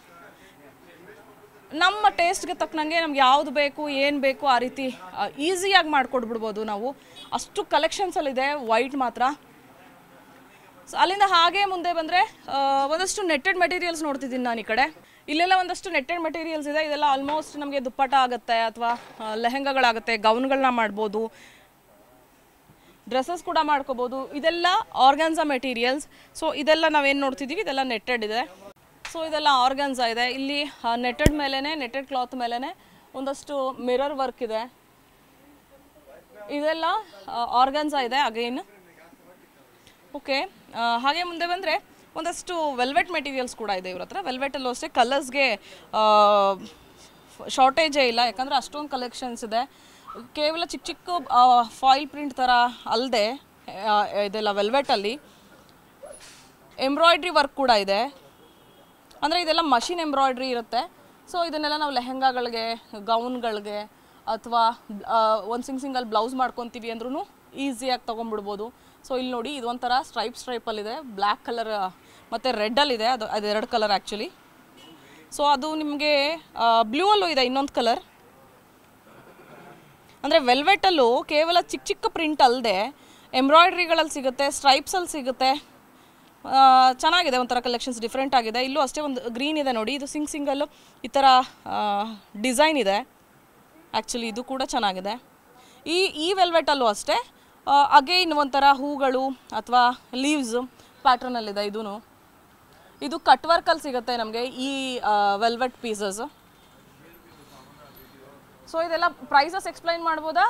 ನಮ್ಮ ಟೇಸ್ಟ್ಗೆ ತಕ್ಕನಂಗೆ ನಮ್ಗೆ ಯಾವುದು ಬೇಕು ಏನು ಬೇಕು ಆ ರೀತಿ ಈಸಿಯಾಗಿ ಮಾಡಿಕೊಡ್ಬಿಡ್ಬೋದು ನಾವು ಅಷ್ಟು ಕಲೆಕ್ಷನ್ಸಲ್ಲಿದೆ ವೈಟ್ ಮಾತ್ರ ಸೊ ಅಲ್ಲಿಂದ ಹಾಗೆ ಮುಂದೆ ಬಂದರೆ ಒಂದಷ್ಟು ನೆಟ್ಟೆಡ್ ಮೆಟೀರಿಯಲ್ಸ್ ನೋಡ್ತಿದ್ದೀನಿ ನಾನು ಈ ಕಡೆ ಇಲ್ಲೆಲ್ಲ ಒಂದಷ್ಟು ನೆಟ್ಟೆಡ್ ಮೆಟೀರಿಯಲ್ಸ್ ಇದೆ ಇದೆಲ್ಲ ಆಲ್ಮೋಸ್ಟ್ ನಮಗೆ ದುಪ್ಪಟ ಆಗುತ್ತೆ ಅಥವಾ ಲೆಹೆಂಗಾಗಳಾಗುತ್ತೆ ಗೌನ್ಗಳನ್ನ ಮಾಡ್ಬೋದು ಡ್ರೆಸ್ಸಸ್ ಕೂಡ ಮಾಡ್ಕೋಬೋದು ಇದೆಲ್ಲ ಆರ್ಗನ್ಸಾ ಮೆಟೀರಿಯಲ್ಸ್ ಸೊ ಇದೆಲ್ಲ ನಾವೇನು ನೋಡ್ತಿದ್ದೀವಿ ಇದೆಲ್ಲ ನೆಟ್ಟೆಡ್ ಇದೆ ಸೊ ಇದೆಲ್ಲ ಆರ್ಗನ್ಸಾ ಇದೆ ಇಲ್ಲಿ ನೆಟ್ಟೆಡ್ ಮೇಲೇ ನೆಟ್ಟೆಡ್ ಕ್ಲಾತ್ ಮೇಲೇ ಒಂದಷ್ಟು ಮಿರರ್ ವರ್ಕ್ ಇದೆ ಇದೆಲ್ಲ ಆರ್ಗನ್ಸಾ ಇದೆ ಅಗೈನ್ ಓಕೆ ಹಾಗೆ ಮುಂದೆ ಬಂದರೆ ಒಂದಷ್ಟು ವೆಲ್ವೆಟ್ ಮೆಟೀರಿಯಲ್ಸ್ ಕೂಡ ಇದೆ ಇವ್ರ ಹತ್ರ ವೆಲ್ವೆಟಲ್ಲೂ ಅಷ್ಟೇ ಕಲರ್ಸ್ಗೆ ಶಾರ್ಟೇಜೇ ಇಲ್ಲ ಯಾಕಂದರೆ ಅಷ್ಟೊಂದು ಕಲೆಕ್ಷನ್ಸ್ ಇದೆ ಕೇವಲ ಚಿಕ್ಕ ಚಿಕ್ಕ ಫಾಯಿಲ್ ಪ್ರಿಂಟ್ ಥರ ಅಲ್ಲದೆ ಇದೆಲ್ಲ ವೆಲ್ವೆಟಲ್ಲಿ ಎಂಬ್ರಾಯ್ಡ್ರಿ ವರ್ಕ್ ಕೂಡ ಇದೆ ಅಂದರೆ ಇದೆಲ್ಲ ಮಷಿನ್ ಎಂಬ್ರಾಯ್ಡ್ರಿ ಇರುತ್ತೆ ಸೊ ಇದನ್ನೆಲ್ಲ ನಾವು ಲೆಹೆಂಗಾಗಳಿಗೆ ಗೌನ್ಗಳಿಗೆ ಅಥವಾ ಒಂದು ಸಿಂಗ್ ಸಿಂಗಲ್ ಬ್ಲೌಸ್ ಮಾಡ್ಕೊತೀವಿ ಅಂದ್ರೂ ಈಸಿಯಾಗಿ ತೊಗೊಂಡ್ಬಿಡ್ಬೋದು ಸೊ ಇಲ್ಲಿ ನೋಡಿ ಇದೊಂಥರ ಸ್ಟ್ರೈಪ್ ಸ್ಟ್ರೈಪಲ್ಲಿದೆ ಬ್ಲ್ಯಾಕ್ ಕಲರ್ ಮತ್ತು ರೆಡ್ಡಲ್ಲಿದೆ ಅದು ಅದೆರಡು ಕಲರ್ ಆ್ಯಕ್ಚುಲಿ ಸೊ ಅದು ನಿಮಗೆ ಬ್ಲೂ ಅಲ್ಲೂ ಇದೆ ಇನ್ನೊಂದು ಕಲರ್ ಅಂದರೆ ವೆಲ್ವೆಟಲ್ಲೂ ಕೇವಲ ಚಿಕ್ಕ ಚಿಕ್ಕ ಪ್ರಿಂಟ್ ಅಲ್ಲದೆ ಎಂಬ್ರಾಯ್ಡ್ರಿಗಳಲ್ಲಿ ಸಿಗುತ್ತೆ ಸ್ಟ್ರೈಪ್ಸಲ್ಲಿ ಸಿಗುತ್ತೆ ಆ, ಚೆನ್ನಾಗಿದೆ ಒಂಥರ ಕಲೆಕ್ಷನ್ಸ್ ಡಿಫ್ರೆಂಟ್ ಆಗಿದೆ ಇಲ್ಲೂ ಅಷ್ಟೇ ಒಂದು ಗ್ರೀನ್ ಇದೆ ನೋಡಿ ಇದು ಸಿಂಗ್ ಸಿಂಗಲ್ಲು ಈ ಥರ ಡಿಸೈನ್ ಇದೆ ಆ್ಯಕ್ಚುಲಿ ಇದು ಕೂಡ ಚೆನ್ನಾಗಿದೆ ಈ ಈ ವೆಲ್ವೆಟಲ್ಲೂ ಅಷ್ಟೇ ಅಗೈನ್ ಒಂಥರ ಹೂಗಳು ಅಥವಾ ಲೀವ್ಸ್ ಪ್ಯಾಟ್ರನಲ್ಲಿದೆ ಇದೂ ಇದು ಕಟ್ ವರ್ಕಲ್ಲಿ ಸಿಗುತ್ತೆ ನಮಗೆ ಈ ವೆಲ್ವೆಟ್ ಪೀಸಸ್ ಸೊ ಇದೆಲ್ಲ ಪ್ರೈಸಸ್ ಎಕ್ಸ್ಪ್ಲೈನ್ ಮಾಡ್ಬೋದಾ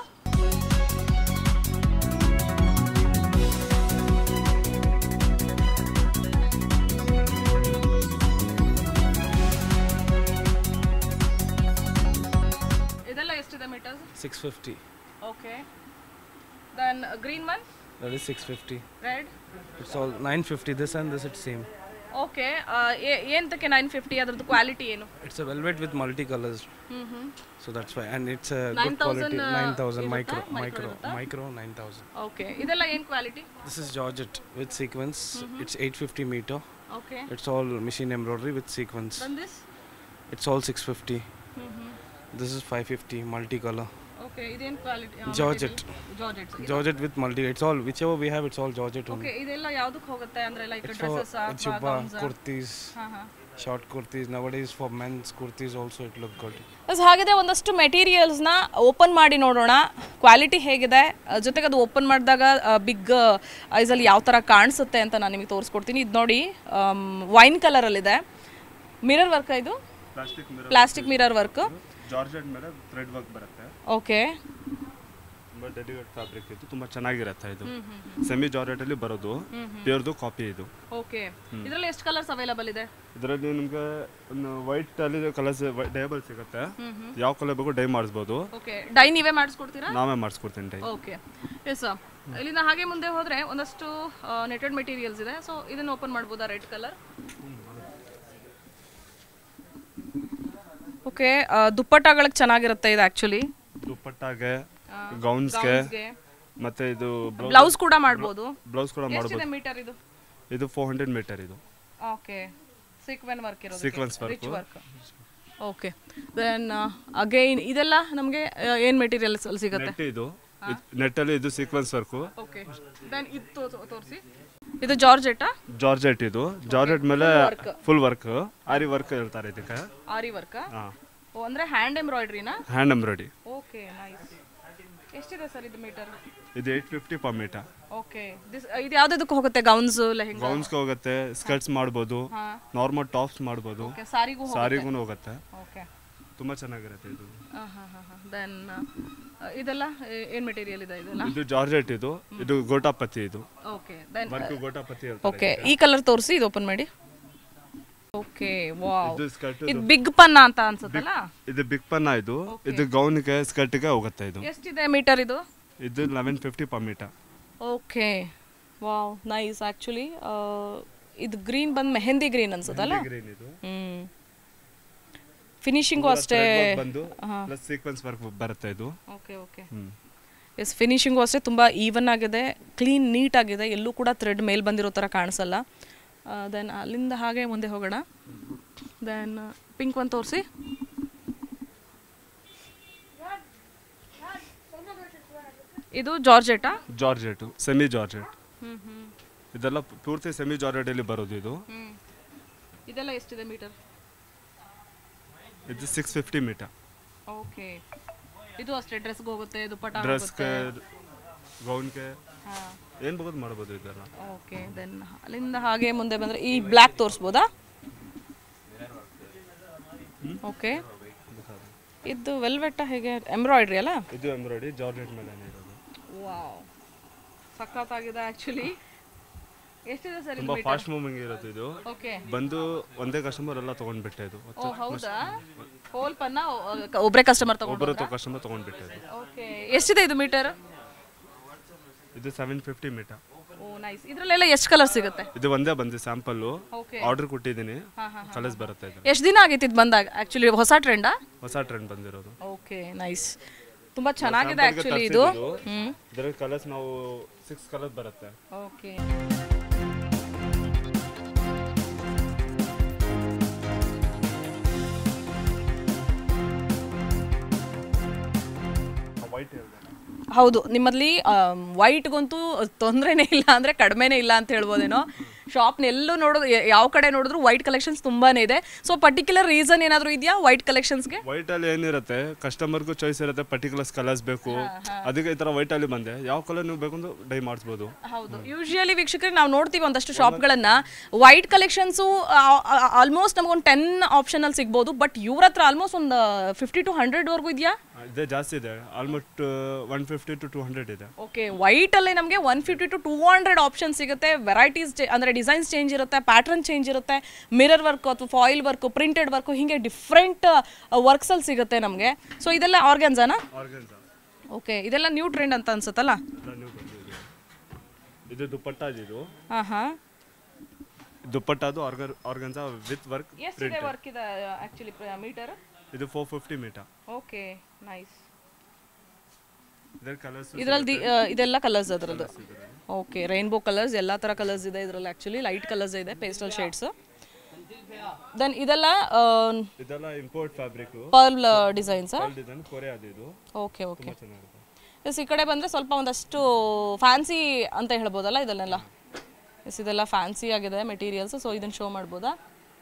ಇದೆಲ್ಲ ಎಷ್ಟಿದೆ metres six fifty okay then green one that is 650 red it's all 950 this and this it's same okay ಏನಕ್ಕೆ ನೈನ್ ಫಿಫ್ಟಿ ಅದ್ರದ್ದು ಕ್ವಾಲಿಟಿ ಏನು it's a velvet with multicolors ಹ್ಞೂ ಹ್ಞೂ so that's why and it's a 9,000, good quality uh, 9000 ಇರುತ್ತಾ? micro Micro micro ಇರುತ್ತಾ? micro 9000 okay ಇದೆಲ್ಲ ಏನು quality this is georgette with sequence it's 850 meter okay it's all machine embroidery with sequence then this it's all 650 ಹ್ಞೂ ಹ್ಞೂ this is 550 multicolor okay ಇದೇನು quality Georgette. Georgette georgette with multi it's all whichever we have it's all georgette only okay ಇದೆಲ್ಲ ಯಾವುದಕ್ಕೆ ಹೋಗುತ್ತೆ ಅಂದ್ರೆ like it's for dresses ಅಥವಾ jubba gowns kurtis ಹಾಂ ಹಾಂ short kurtis nowadays for men's kurtis also it look good yes ಹಾಗಿದೆ ಒಂದಷ್ಟು ಮೆಟೀರಿಯಲ್ಸ್ನ open ಮಾಡಿ ನೋಡೋಣ ಕ್ವಾಲಿಟಿ ಹೇಗಿದೆ ಅಹ್, ಜೊತೆಗೆ ಅದು ಓಪನ್ ಮಾಡಿದಾಗ ಬಿಗ್ ಐಸಲ್ಲಿ ಯಾವ ಥರ ಕಾಣಿಸುತ್ತೆ ಅಂತ ನಾನು ನಿಮಗೆ ತೋರಿಸ್ಕೊಡ್ತೀನಿ ಇದು ನೋಡಿ ವೈನ್ ಕಲರಲ್ಲಿದೆ ಮಿರರ್ ವರ್ಕ್ ಇದು plastic mirror plastic mirror work georgette ಮೇಲೆ ಥ್ರೆಡ್ ವರ್ಕ್ ಬರುತ್ತೆ ಓಕೆ ತುಂಬ ಡೆಲಿವೇಟ್ ಫ್ಯಾಬ್ರಿಕ್ ಇದು ತುಂಬ ಚೆನ್ನಾಗಿರುತ್ತೆ ಇದು ಸೆಮಿ ಜಾರ್ಜೆಟಲ್ಲಿ ಬರೋದು ಪ್ಯೂರ್ದು ಕಾಪಿ ಇದು ಓಕೆ ಇದರಲ್ಲಿ ಎಷ್ಟು ಕಲರ್ಸ್ ಅವೈಲಬಲ್ ಇದೆ ಇದರಲ್ಲಿ ನಿಮಗೆ ವೈಟ್ ಅಲ್ಲಿ ಕಲರ್ಸ್ ಡೇಬಲ್ ಸಿಗುತ್ತೆ ಯಾವ ಕಲರ್ ಬೇಕು ಡೈ ಮಾಡಿಸ್ಬೋದು ಓಕೆ ಡೈ ನೀವೇ ಮಾಡಿಸ್ಕೊಡ್ತೀರಾ ನಾವೇ ಮಾಡಿಸ್ಕೊಡ್ತೀನಿ ಡೈ ಓಕೆ ಎಸ್ ಇಲ್ಲಿಂದ ಹಾಗೆ ಮುಂದೆ ಹೋದರೆ ಒಂದಷ್ಟು ನೆಟೆಡ್ ಮೆಟೀರಿಯಲ್ಸ್ ಇದೆ ಸೊ ಇದನ್ನು ಓಪನ್ ಮಾಡ್ಬೋದಾ ರೆಡ್ ಕಲರ್ ಓಕೆ ದುಪ್ಪಟ್ಟಗಳಿಗೆ ಚೆನ್ನಾಗಿರುತ್ತೆ ಇದು ಆ್ಯಕ್ಚುಲಿ ದುಪ್ಪಟ್ಟಾಗೆ ಗೌನ್ಸ್ಗೆ ಮತ್ತೆ ಇದು ಬ್ಲೌಸ್ ಕೂಡ ಮಾಡ್ಬೋದು ಬ್ಲೌಸ್ ಕೂಡ ಮಾಡ್ಬೋದು ಎಷ್ಟಿದೆ ಮೀಟರ್ ಇದು ಇದು ಫೋರ್ ಹಂಡ್ರೆಡ್ ಮೀಟರ್ ಇದು ಓಕೆ ಸೀಕ್ವೆನ್ ವರ್ಕ್ ಇರೋದು Sequence work. Rich work okay then again ಇದೆಲ್ಲ ನಮಗೆ ಏನು ಮೆಟೀರಿಯಲ್ಸ್ ಅಲ್ಲಿ ಸಿಗುತ್ತೆ ನೆಟ್ ಇದು ನೆಟ್ಟಲ್ಲಿ ಇದು ಸೀಕ್ವೆನ್ಸ್ ವರ್ಕು ಓಕೆ ದೆನ್ ಇದು ತೋರಿಸಿ ಇದು ಜಾರ್ಜೆಟಾ ಜಾರ್ಜೆಟ್ ಇದು ಜಾರ್ಜೆಟ್ ಮೇಲೆ ಫುಲ್ ವರ್ಕ್ ಆರಿ ವರ್ಕ್ ಹೇಳ್ತಾರೆ ಇದಕ್ಕೆ ಆರಿ ವರ್ಕ್ ಹಾಂ ಓ ಅಂದ್ರೆ ಹ್ಯಾಂಡ್ ಎಂಬ್ರಾಯ್ಡ್ರಿನಾ ಹ್ಯಾಂಡ್ ಎಂಬ್ರಾಯ್ಡಿ ಓಕೆ ನೈಸ್ ಎಷ್ಟಿದೆ ಸರ್ ಇದು ಮೀಟರ್ ಇದು eight fifty per metre okay this ಇದು ಯಾವ್ದಕ್ಕೆ ಹೋಗುತ್ತೆ ಗೌನ್ಸ್ ಲೆಹೆಂಗಾ ಗೌನ್ಸ್ಗೆ ಹೋಗುತ್ತೆ ಸ್ಕರ್ಟ್ಸ್ ಮಾಡ್ಬೋದು ಹಾ ನಾರ್ಮಲ್ ಟಾಪ್ಸ್ ಮಾಡ್ಬೋದು ಓಕೆ ಸಾರಿಗೂ ಸಾರಿಗೂ ಹೋಗುತ್ತೆ ಓಕೆ ತುಂಬ ಚೆನ್ನಾಗಿರುತ್ತೆ ಇದು ಹಾಂ ಹಾಂ ಹಾಂ ಹಾಂ ದೆನ್ ಇದೆಲ್ಲ ಏನು ಮೆಟೀರಿಯಲ್ ಇದೆ ಇದೆಲ್ಲ ಇದು ಜಾರ್ಜೆಟ್ ಇದು ಇದು ಗೋಟಾಪತಿ ಇದು ಓಕೆ ದೆನ್ ವರ್ಕ್ ಗೋಟಾಪತಿ ಹೇಳ್ತಾರೆ ಓಕೆ ಈ ಕಲರ್ ತೋರಿಸಿ ಇದು ಓಪನ್ ಮಾಡಿ ಓಕೆ ವಾವ್ ಇದು ಸ್ಕರ್ಟ್ ಇದು ಬಿಗ್ ಪನ್ನ ಅಂತ ಅನ್ಸುತ್ತಲ್ಲ ಇದು ಬಿಗ್ ಪನ್ನ ಇದು ಇದು ಗೌನ್ಗೆ ಸ್ಕರ್ಟ್ಗೆ ಹೋಗುತ್ತೆ ಇದು ಎಷ್ಟಿದೆ ಮೀಟರ್ ಇದು ಇದು eleven fifty per metre okay wow nice actually ಇದು ಗ್ರೀನ್ ಬಂದು ಮೆಹಂದಿ ಗ್ರೀನ್ ಅನ್ಸುತ್ತಲ್ಲ ಗ್ರೀನ್ ಇದು ಹ್ಮ್ ಫಿನಿಶಿಂಗು ಅಷ್ಟೇ Thread work ಬಂದು ಪ್ಲಸ್ ಸೀಕ್ವೆನ್ಸ್ ವರ್ಕ್ ಬರುತ್ತೆ ಇದು okay okay hmm yes finishing ಅಷ್ಟೇ ತುಂಬ ಈವನ್ ಆಗಿದೆ ಕ್ಲೀನ್ ನೀಟ್ ಆಗಿದೆ ಎಲ್ಲೂ ಕೂಡ ಥ್ರೆಡ್ ಮೇಲ್ ಬಂದಿರೋ ಥರ ಕಾಣಿಸಲ್ಲ ದೆನ್ ಅಲ್ಲಿಂದ ಹಾಗೆ ಮುಂದೆ ಹೋಗೋಣ ದೆನ್ ಪಿಂಕ್ ಒಂದು ತೋರಿಸಿ ಇದು ಜಾರ್ಜೆಟಾ ಜಾರ್ಜೆಟ್ ಸೆಮಿ ಜಾರ್ಜೆಟ್ ಹ್ಞೂ ಹ್ಞೂ ಇದೆಲ್ಲ ಪೂರ್ತಿ ಸೆಮಿ ಜಾರ್ಜೆಟ್ ಅಲ್ಲಿ ಬರೋದು ಇದು ಹ್ಞೂ ಇದೆಲ್ಲ ಎಷ್ಟಿದೆ ಮೀಟರ್ ಇದು ಸಿಕ್ಸ್ ಫಿಫ್ಟಿ ಮೀಟರ್ ಓಕೆ ಇದು ಅಷ್ಟೇ ಡ್ರೆಸ್ಗೆ ಹೋಗುತ್ತೆ ದುಪ್ಪಟ ಡ್ರೆಸ್ಗೆ ಗೌನ್ಗೆ ಹಾಂ ಏನು ಬೇಕಾದ್ರು ಮಾಡ್ಬೋದು ಇದೆಲ್ಲ ಓಕೆ ದೆನ್ ಅಲ್ಲಿಂದ ಹಾಗೆ ಮುಂದೆ ಬಂದರೆ ಈ ಬ್ಲ್ಯಾಕ್ ತೋರಿಸ್ಬೋದಾ ಓಕೆ ಇದು ವೆಲ್ವೆಟ್ಟ ಹೇಗೆ ಎಂಬ್ರಾಯ್ಡ್ರಿ ಅಲ್ಲ ಇದು ಎಂಬ್ರಾಯ್ಡಿ ಜಾರ್ಜೆಟ್ ಮೇಲೆ ಇರೋದು ವಾವ್ ಸಖತ್ತಾಗಿದೆ ಆ್ಯಕ್ಚುಲಿ ಎಷ್ಟಿದೆ ಸರ್ ತುಂಬಾ ಫಾಸ್ಟ್ ಮೂವಿಂಗ್ ಇರುತ್ತೆ ಇದು ಓಕೆ ಬಂದು ಒಂದೇ ಕಸ್ಟಮರ್ ಎಲ್ಲ ತಗೊಂಡ್ಬಿಟ್ಟೆ ಇದು ಓ ಹೌದಾ ಹೋಲ್ ಪನ್ನ ಒಬ್ಬರೇ ಕಸ್ಟಮರ್ ತಗೊಂಡು ಒಬ್ಬರ ಕಸ್ಟಮರ್ ತಗೊಂಡ್ಬಿಟ್ಟೆ ಇದು ಓಕೆ ಎಷ್ಟಿದೆ ಇದು ಮೀಟರ್ ಇದು seven fifty metre oh nice ಇದರಲ್ಲೆಲ್ಲ ಎಷ್ಟು ಕಲರ್ ಸಿಗುತ್ತೆ ಇದು ಒಂದೇ ಬಂದು ಸ್ಯಾಂಪಲ್ಲು ಓಕೆ ಆರ್ಡರ್ ಕೊಟ್ಟಿದ್ದೀನಿ ಕಲರ್ಸ್ ಬರುತ್ತೆ ಇದು ಎಷ್ಟು ದಿನ ಆಗೈತೆ ಇದು ಬಂದಾಗ ಆ್ಯಕ್ಚುಲಿ ಹೊಸ ಟ್ರೆಂಡಾ ಹೊಸ ಟ್ರೆಂಡ್ ಬಂದಿರೋದು ಓಕೆ ನೈಸ್ ತುಂಬಾ ಚೆನ್ನಾಗಿದೆ ಆ್ಯಕ್ಚುಲಿ ಇದು ಹ್ಞೂ ಇದರ ಕಲರ್ಸ್ ನಾವು ಸಿಕ್ಸ್ ಕಲರ್ಸ್ ಬರುತ್ತೆ ಓಕೆ ವೈಟ್ ಹೌದು ನಿಮ್ಮಲ್ಲಿ ವೈಟ್ಗಂತೂ ತೊಂದರೆನೇ ಇಲ್ಲ ಅಂದರೆ ಕಡಿಮೆನೇ ಇಲ್ಲ ಅಂತ ಹೇಳ್ಬೋದೇನೋ ಶಾಪ್ನ ಎಲ್ಲೂ ನೋಡೋದು ಯ- ಯಾವ ಕಡೆ ನೋಡಿದ್ರು ವೈಟ್ ಕಲೆಕ್ಷನ್ಸ್ ತುಂಬಾನೇ ಇದೆ ಸೊ ಪರ್ಟಿಕ್ಯುಲರ್ ರೀಸನ್ ಏನಾದರೂ ಇದೆಯಾ ವೈಟ್ ಕಲೆಕ್ಷನ್ಸ್ಗೆ ವೈಟ್ ಅಲ್ಲಿ ಏನಿರುತ್ತೆ ಕಸ್ಟಮರ್ಗೂ ಚಾಯ್ಸ್ ಇರುತ್ತೆ ಪರ್ಟಿಕ್ಯುಲರ್ಸ್ ಕಲರ್ಸ್ ಬೇಕು ಅದಕ್ಕೆ ಈ ತರ ವೈಟ್ ಅಲ್ಲಿ ಬಂದೆ ಯಾವ ಕಲರ್ ನೀವು ಬೇಕು ಅಂದ್ರೆ ಡೈ ಮಾಡಿಸ್ಬೋದು ಹೌದು ಯೂಶುವಲಿ ವೀಕ್ಷಕರಿಗೆ ನಾವು ನೋಡ್ತೀವಿ ಒಂದಷ್ಟು ಶಾಪ್ಗಳನ್ನ ವೈಟ್ ಕಲೆಕ್ಷನ್ಸು ಆಲ್ಮೋಸ್ಟ್ ನಮಗೊಂದು ಟೆನ್ ಆಪ್ಷನಲ್ಲಿ ಸಿಗ್ಬೋದು ಬಟ್ ಇವ್ರ ಹತ್ರ ಆಲ್ಮೋಸ್ಟ್ ಒಂದು ಫಿಫ್ಟಿ ಟು ಹಂಡ್ರೆಡ್ವರೆಗೂ ಇದೆಯಾ ಇದೇ ಜಾಸ್ತಿ ಇದೆ almost one fifty to two hundred ಇದೆ ಓಕೆ ವೈಟಲ್ಲಿ ನಮಗೆ one fifty to two hundred option ಸಿಗುತ್ತೆ ವೆರೈಟೀಸ್ ಅಂದರೆ ಡಿಸೈನ್ಸ್ ಚೇಂಜ್ ಇರುತ್ತೆ ಪ್ಯಾಟರ್ನ್ ಚೇಂಜ್ ಇರುತ್ತೆ ಮಿರರ್ ವರ್ಕ್ ಅಥವಾ ಫಾಯಿಲ್ ವರ್ಕು ಪ್ರಿಂಟೆಡ್ ವರ್ಕು ಹೀಗೆ ಡಿಫ್ರೆಂಟ್ ವರ್ಕ್ಸಲ್ಲಿ ಸಿಗುತ್ತೆ ನಮಗೆ ಸೊ ಇದೆಲ್ಲ ಆರ್ಗನ್ಸಾನಾ ಆರ್ಗನ್ಸಾ ಓಕೆ ಇದೆಲ್ಲ ನ್ಯೂ ಟ್ರೆಂಡ್ ಅಂತ ಅನ್ಸುತ್ತಲ್ಲ ನೀವು ಬಂದಿದೆ ಇದು ದುಪ್ಪಟ್ಟ ಇದು ಹಾಂ ಹಾಂ ದುಪ್ಪಟ್ಟ ಅದು ಆರ್ಗನ್ ಆರ್ಗನ್ಸಾ ವಿತ್ ವರ್ಕ್ ಎಷ್ಟಿದೆ ವರ್ಕ್ ಇದೆ ಆ್ಯಕ್ಚುಲಿ ಮೀಟರ್ ಇದು four fifty metre okay nice ಇದರ ಕಲರ್ಸ್ ಇದರಲ್ಲಿ ದಿ ಆ, ಇದೆಲ್ಲ ಕಲರ್ಸ್ ಅದರದ್ದು ಓಕೆ ರೈನ್ಬೋ ಕಲರ್ಸ್ ಎಲ್ಲ ಥರ ಕಲರ್ಸ್ ಇದೆ ಇದರಲ್ಲಿ ಆ್ಯಕ್ಚುಲಿ ಲೈಟ್ ಕಲರ್ಸ್ ಇದೆ ಪೇಸ್ಟಲ್ ಶೇಡ್ಸ್ ದೆನ್ ಇದೆಲ್ಲ ಇದೆಲ್ಲ ಇಂಪೋರ್ಟ್ ಫ್ಯಾಬ್ರಿಕ್ ಪರ್ಲ್ ಡಿಸೈನ್ಸಾ ಡಿಸೈನ್ ಕೊರೆ ಅದು ಇದು ಓಕೆ ಓಕೆ ಚೆನ್ನಾಗಿರುತ್ತೆ ಎಸ್ ಈ ಕಡೆ ಬಂದರೆ ಸ್ವಲ್ಪ ಒಂದಷ್ಟು ಫ್ಯಾನ್ಸಿ ಅಂತ ಹೇಳ್ಬೋದಲ್ಲ ಇದನ್ನೆಲ್ಲ ಎಸ್ ಇದೆಲ್ಲ ಫ್ಯಾನ್ಸಿ ಆಗಿದೆ ಮೆಟೀರಿಯಲ್ಸ್ ಸೊ ಇದನ್ನು ಶೋ ಮಾಡ್ಬೋದಾ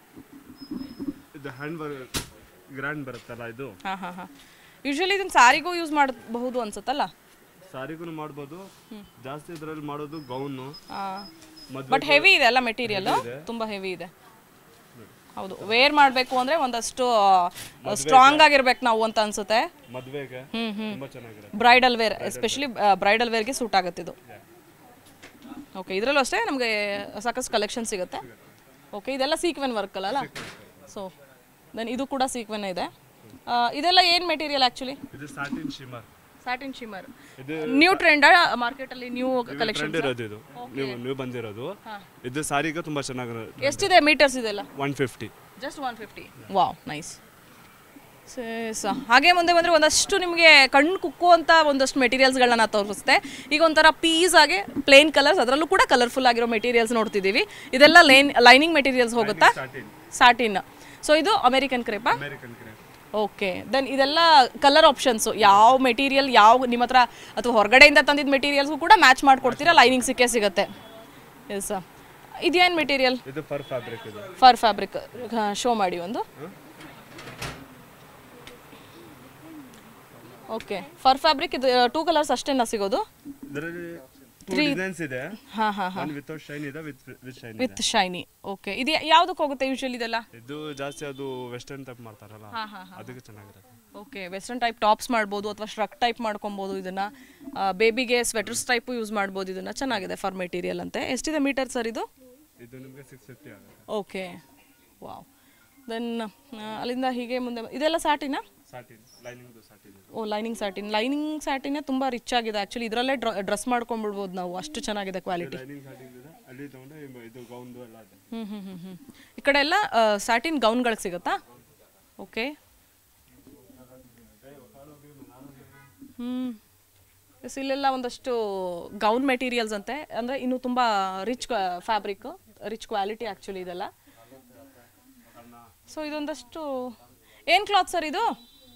ಇದು ಹ್ಯಾಂಡ್ ವರ್ಕ್ ಗ್ರ್ಯಾಂಡ್ ಬರುತ್ತಲ್ಲ ಇದು ಹಾಂ ಹಾಂ ಹಾಂ ಯೂಶ್ವಲಿ ಇದನ್ನು ಸ್ಯಾರಿಗೂ ಯೂಸ್ ಮಾಡಬಹುದು ಅನ್ಸುತ್ತಲ್ಲ ಸಾರಿಗೂ ಮಾಡ್ಬೋದು ಜಾಸ್ತಿ ಇದರಲ್ಲಿ ಮಾಡೋದು ಗೌನು ಮದ್ವೆ ಬಟ್ ಹೆವಿ ಇದೆ ಅಲ್ಲ ಮೆಟೀರಿಯಲ್ ತುಂಬ ಹೆವಿ ಇದೆ ಹೌದು ವೇರ್ ಮಾಡಬೇಕು ಅಂದರೆ ಒಂದಷ್ಟು ಸ್ಟ್ರಾಂಗ್ ಆಗಿರ್ಬೇಕು ನಾವು ಅಂತ ಅನ್ಸುತ್ತೆ ಮದ್ವೆಗೆ ಹ್ಮ್, ಹ್ಮ್. ತುಂಬಾ ಚೆನ್ನಾಗಿರುತ್ತೆ ಬ್ರೈಡಲ್ ವೇರ್ ಎಸ್ಪೆಷಲಿ ಬ್ರೈಡಲ್ ವೇರ್ಗೆ ಸೂಟ್ ಆಗುತ್ತೆ ಇದು ಓಕೆ ಇದರಲ್ಲೂ ಅಷ್ಟೇ ನಮಗೆ ಸಾಕಷ್ಟು ಕಲೆಕ್ಷನ್ ಸಿಗುತ್ತೆ ಓಕೆ ಇದೆಲ್ಲ ಸೀಕ್ವೆನ್ ವರ್ಕ್ ಅಲ್ಲ ಸೊ ದೆನ್ ಇದು ಕೂಡ ಸೀಕ್ವೆನ್ ಇದೆ ಆ, ಇದೆಲ್ಲ ಏನು ಮೆಟೀರಿಯಲ್ ಆ್ಯಕ್ಚುಲಿ ಇದು ಸಾಟಿನ್ ಶಿಮರ್ ಸ್ಯಾಟಿನ್ ಶಿಮರ್ ಇದು ನ್ಯೂ ಟ್ರೆಂಡ್ ಮಾರ್ಕೆಟಲ್ಲಿ ನ್ಯೂ ಕಲೆಕ್ಷನ್ ಟ್ರೆಂಡ್ ಇರೋದು ಇದು ನೀವು ನೀವು ಬಂದಿರೋದು ಇದು ಸಾರಿಗೆ ತುಂಬಾ ಚೆನ್ನಾಗಿ ಎಷ್ಟಿದೆ ಮೀಟರ್ಸ್ ಇದೆಲ್ಲ one fifty just one fifty wow nice ಸ ಹಾಗೆ ಮುಂದೆ ಬಂದರೆ ಒಂದಷ್ಟು ನಿಮಗೆ ಕಣ್ಣು ಕುಕ್ಕುವಂಥ ಒಂದಷ್ಟು ಮೆಟೀರಿಯಲ್ಸ್ಗಳನ್ನ ತೋರಿಸುತ್ತೆ ಈಗ ಒಂಥರ ಪೀಸ್ ಆಗಿ ಪ್ಲೇನ್ ಕಲರ್ಸ್ ಅದರಲ್ಲೂ ಕೂಡ ಕಲರ್ಫುಲ್ ಆಗಿರೋ ಮೆಟೀರಿಯಲ್ಸ್ ನೋಡ್ತಿದ್ದೀವಿ ಇದೆಲ್ಲ ಲೈನ್ ಲೈನಿಂಗ್ ಮೆಟೀರಿಯಲ್ಸ್ ಹೋಗುತ್ತಾ ಸಾಟಿನ್ ಸಾಟಿನ್ ಸೊ ಇದು ಅಮೇರಿಕನ್ ಕ್ರೇಪಾ ಅಮೇರಿಕನ್ ಕ್ರೇಪ್ ಓಕೆ ದೆನ್ ಇದೆಲ್ಲ ಕಲರ್ ಆಪ್ಷನ್ಸು ಯಾವ ಮೆಟೀರಿಯಲ್ ಯಾವ ನಿಮ್ಮ ಹತ್ರ ಅಥವಾ ಹೊರಗಡೆಯಿಂದ ತಂದಿದ್ದ ಮೆಟೀರಿಯಲ್ಸ್ಗೂ ಕೂಡ ಮ್ಯಾಚ್ ಮಾಡಿಕೊಡ್ತೀರಾ ಲೈನಿಂಗ್ ಸಿಕ್ಕೇ ಸಿಗುತ್ತೆ ಎಸ್ ಇದೇನು ಮೆಟೀರಿಯಲ್ ಇದು ಫರ್ ಫ್ಯಾಬ್ರಿಕ್ ಇದು ಫರ್ ಫ್ಯಾಬ್ರಿಕ್ ಶೋ ಮಾಡಿ ಒಂದು ಓಕೆ ಫರ್ ಫ್ಯಾಬ್ರಿಕ್ ಇದು ಟೂ ಕಲರ್ಸ್ ಅಷ್ಟೇನಾ ಸಿಗೋದು ಇದರಲ್ಲಿ ಟೂ ಡಿಸೈನ್ಸ್ ಇದೆ ಹಾಂ ಹಾಂ ಹಾಂ ಒನ್ ವಿತೌಟ್ ಶೈನ್ ಇದೆ ವಿತ್ ವಿತ್ ಶೈನ್ ಇದೆ ವಿತ್ ಶೈನಿ ಓಕೆ ಇದು ಯಾವುದಕ್ಕೆ ಹೋಗುತ್ತೆ ಯೂಶಲಿ ಇದೆಲ್ಲ ಇದು ಜಾಸ್ತಿ ಅದು ವೆಸ್ಟರ್ನ್ ಟೈಪ್ ಮಾಡ್ತಾರಲ್ಲ ಅದಕ್ಕೆ ಚೆನ್ನಾಗಿರುತ್ತೆ ಓಕೆ ವೆಸ್ಟರ್ನ್ ಟೈಪ್ ಟಾಪ್ಸ್ ಮಾಡ್ಬೋದು ಅಥವಾ ಶ್ರಕ್ ಟೈಪ್ ಮಾಡ್ಕೊಬೋದು ಇದನ್ನ ಬೇಬಿಗೆ ಸ್ವೆಟರ್ಸ್ ಟೈಪು ಯೂಸ್ ಮಾಡ್ಬೋದು ಇದನ್ನ ಚೆನ್ನಾಗಿದೆ ಫರ್ ಮೆಟೀರಿಯಲ್ ಅಂತೆ ಎಷ್ಟಿದೆ ಮೀಟರ್ ಸರ್ ಇದು ಇದು ನಿಮಗೆ ಸಿಕ್ಸ್ ಫಿಫ್ಟಿ ಆಗುತ್ತೆ ಓಕೆ ವಾವ್ ದೆನ್ ಅಲ್ಲಿಂದ ಹೀಗೆ ಮುಂದೆ ಇದೆಲ್ಲ ಸ್ಯಾಟಿನಾ ಸಾಟಿನ್ ಲೈನಿಂಗ್ದು ಸಾಟಿನ್ ಇದು ಓ ಲೈನಿಂಗ್ ಸ್ಯಾಟಿನ್ ಲೈನಿಂಗ್ ಸ್ಯಾಟಿನೇ ತುಂಬ ರಿಚ್ ಆಗಿದೆ ಆ್ಯಕ್ಚುಲಿ ಇದರಲ್ಲೇ ಡ್ರೆಸ್ ಮಾಡ್ಕೊಂಡ್ಬಿಡ್ಬೋದು ನಾವು ಅಷ್ಟು ಚೆನ್ನಾಗಿದೆ ಕ್ವಾಲಿಟಿ ಲೈನಿಂಗ್ ಸಾಟಿನ್ ಇದೆ ಅಲ್ಲಿ ತಗೊಂಡ್ರೆ ಇಮ್- ಇದು ಗೌನ್ದು ಎಲ್ಲ ಇದೆ ಹ್ಞೂ ಹ್ಞೂ ಹ್ಞೂ ಹ್ಞೂ ಈ ಕಡೆ ಎಲ್ಲ ಸ್ಯಾಟಿನ್ ಗೌನ್ಗಳಿಗೆ ಸಿಗುತ್ತಾ ಓಕೆ ಹ್ಞೂ ಎಸ್ ಇಲ್ಲೆಲ್ಲ ಒಂದಷ್ಟು ಗೌನ್ ಮೆಟೀರಿಯಲ್ಸ್ ಅಂತೆ ಅಂದರೆ ಇನ್ನು ತುಂಬ rich fabric rich quality actually ಇದೆಲ್ಲ ಸೊ ಇದೊಂದಷ್ಟು ಏನು ಕ್ಲಾತ್ ಸರ್ ಇದು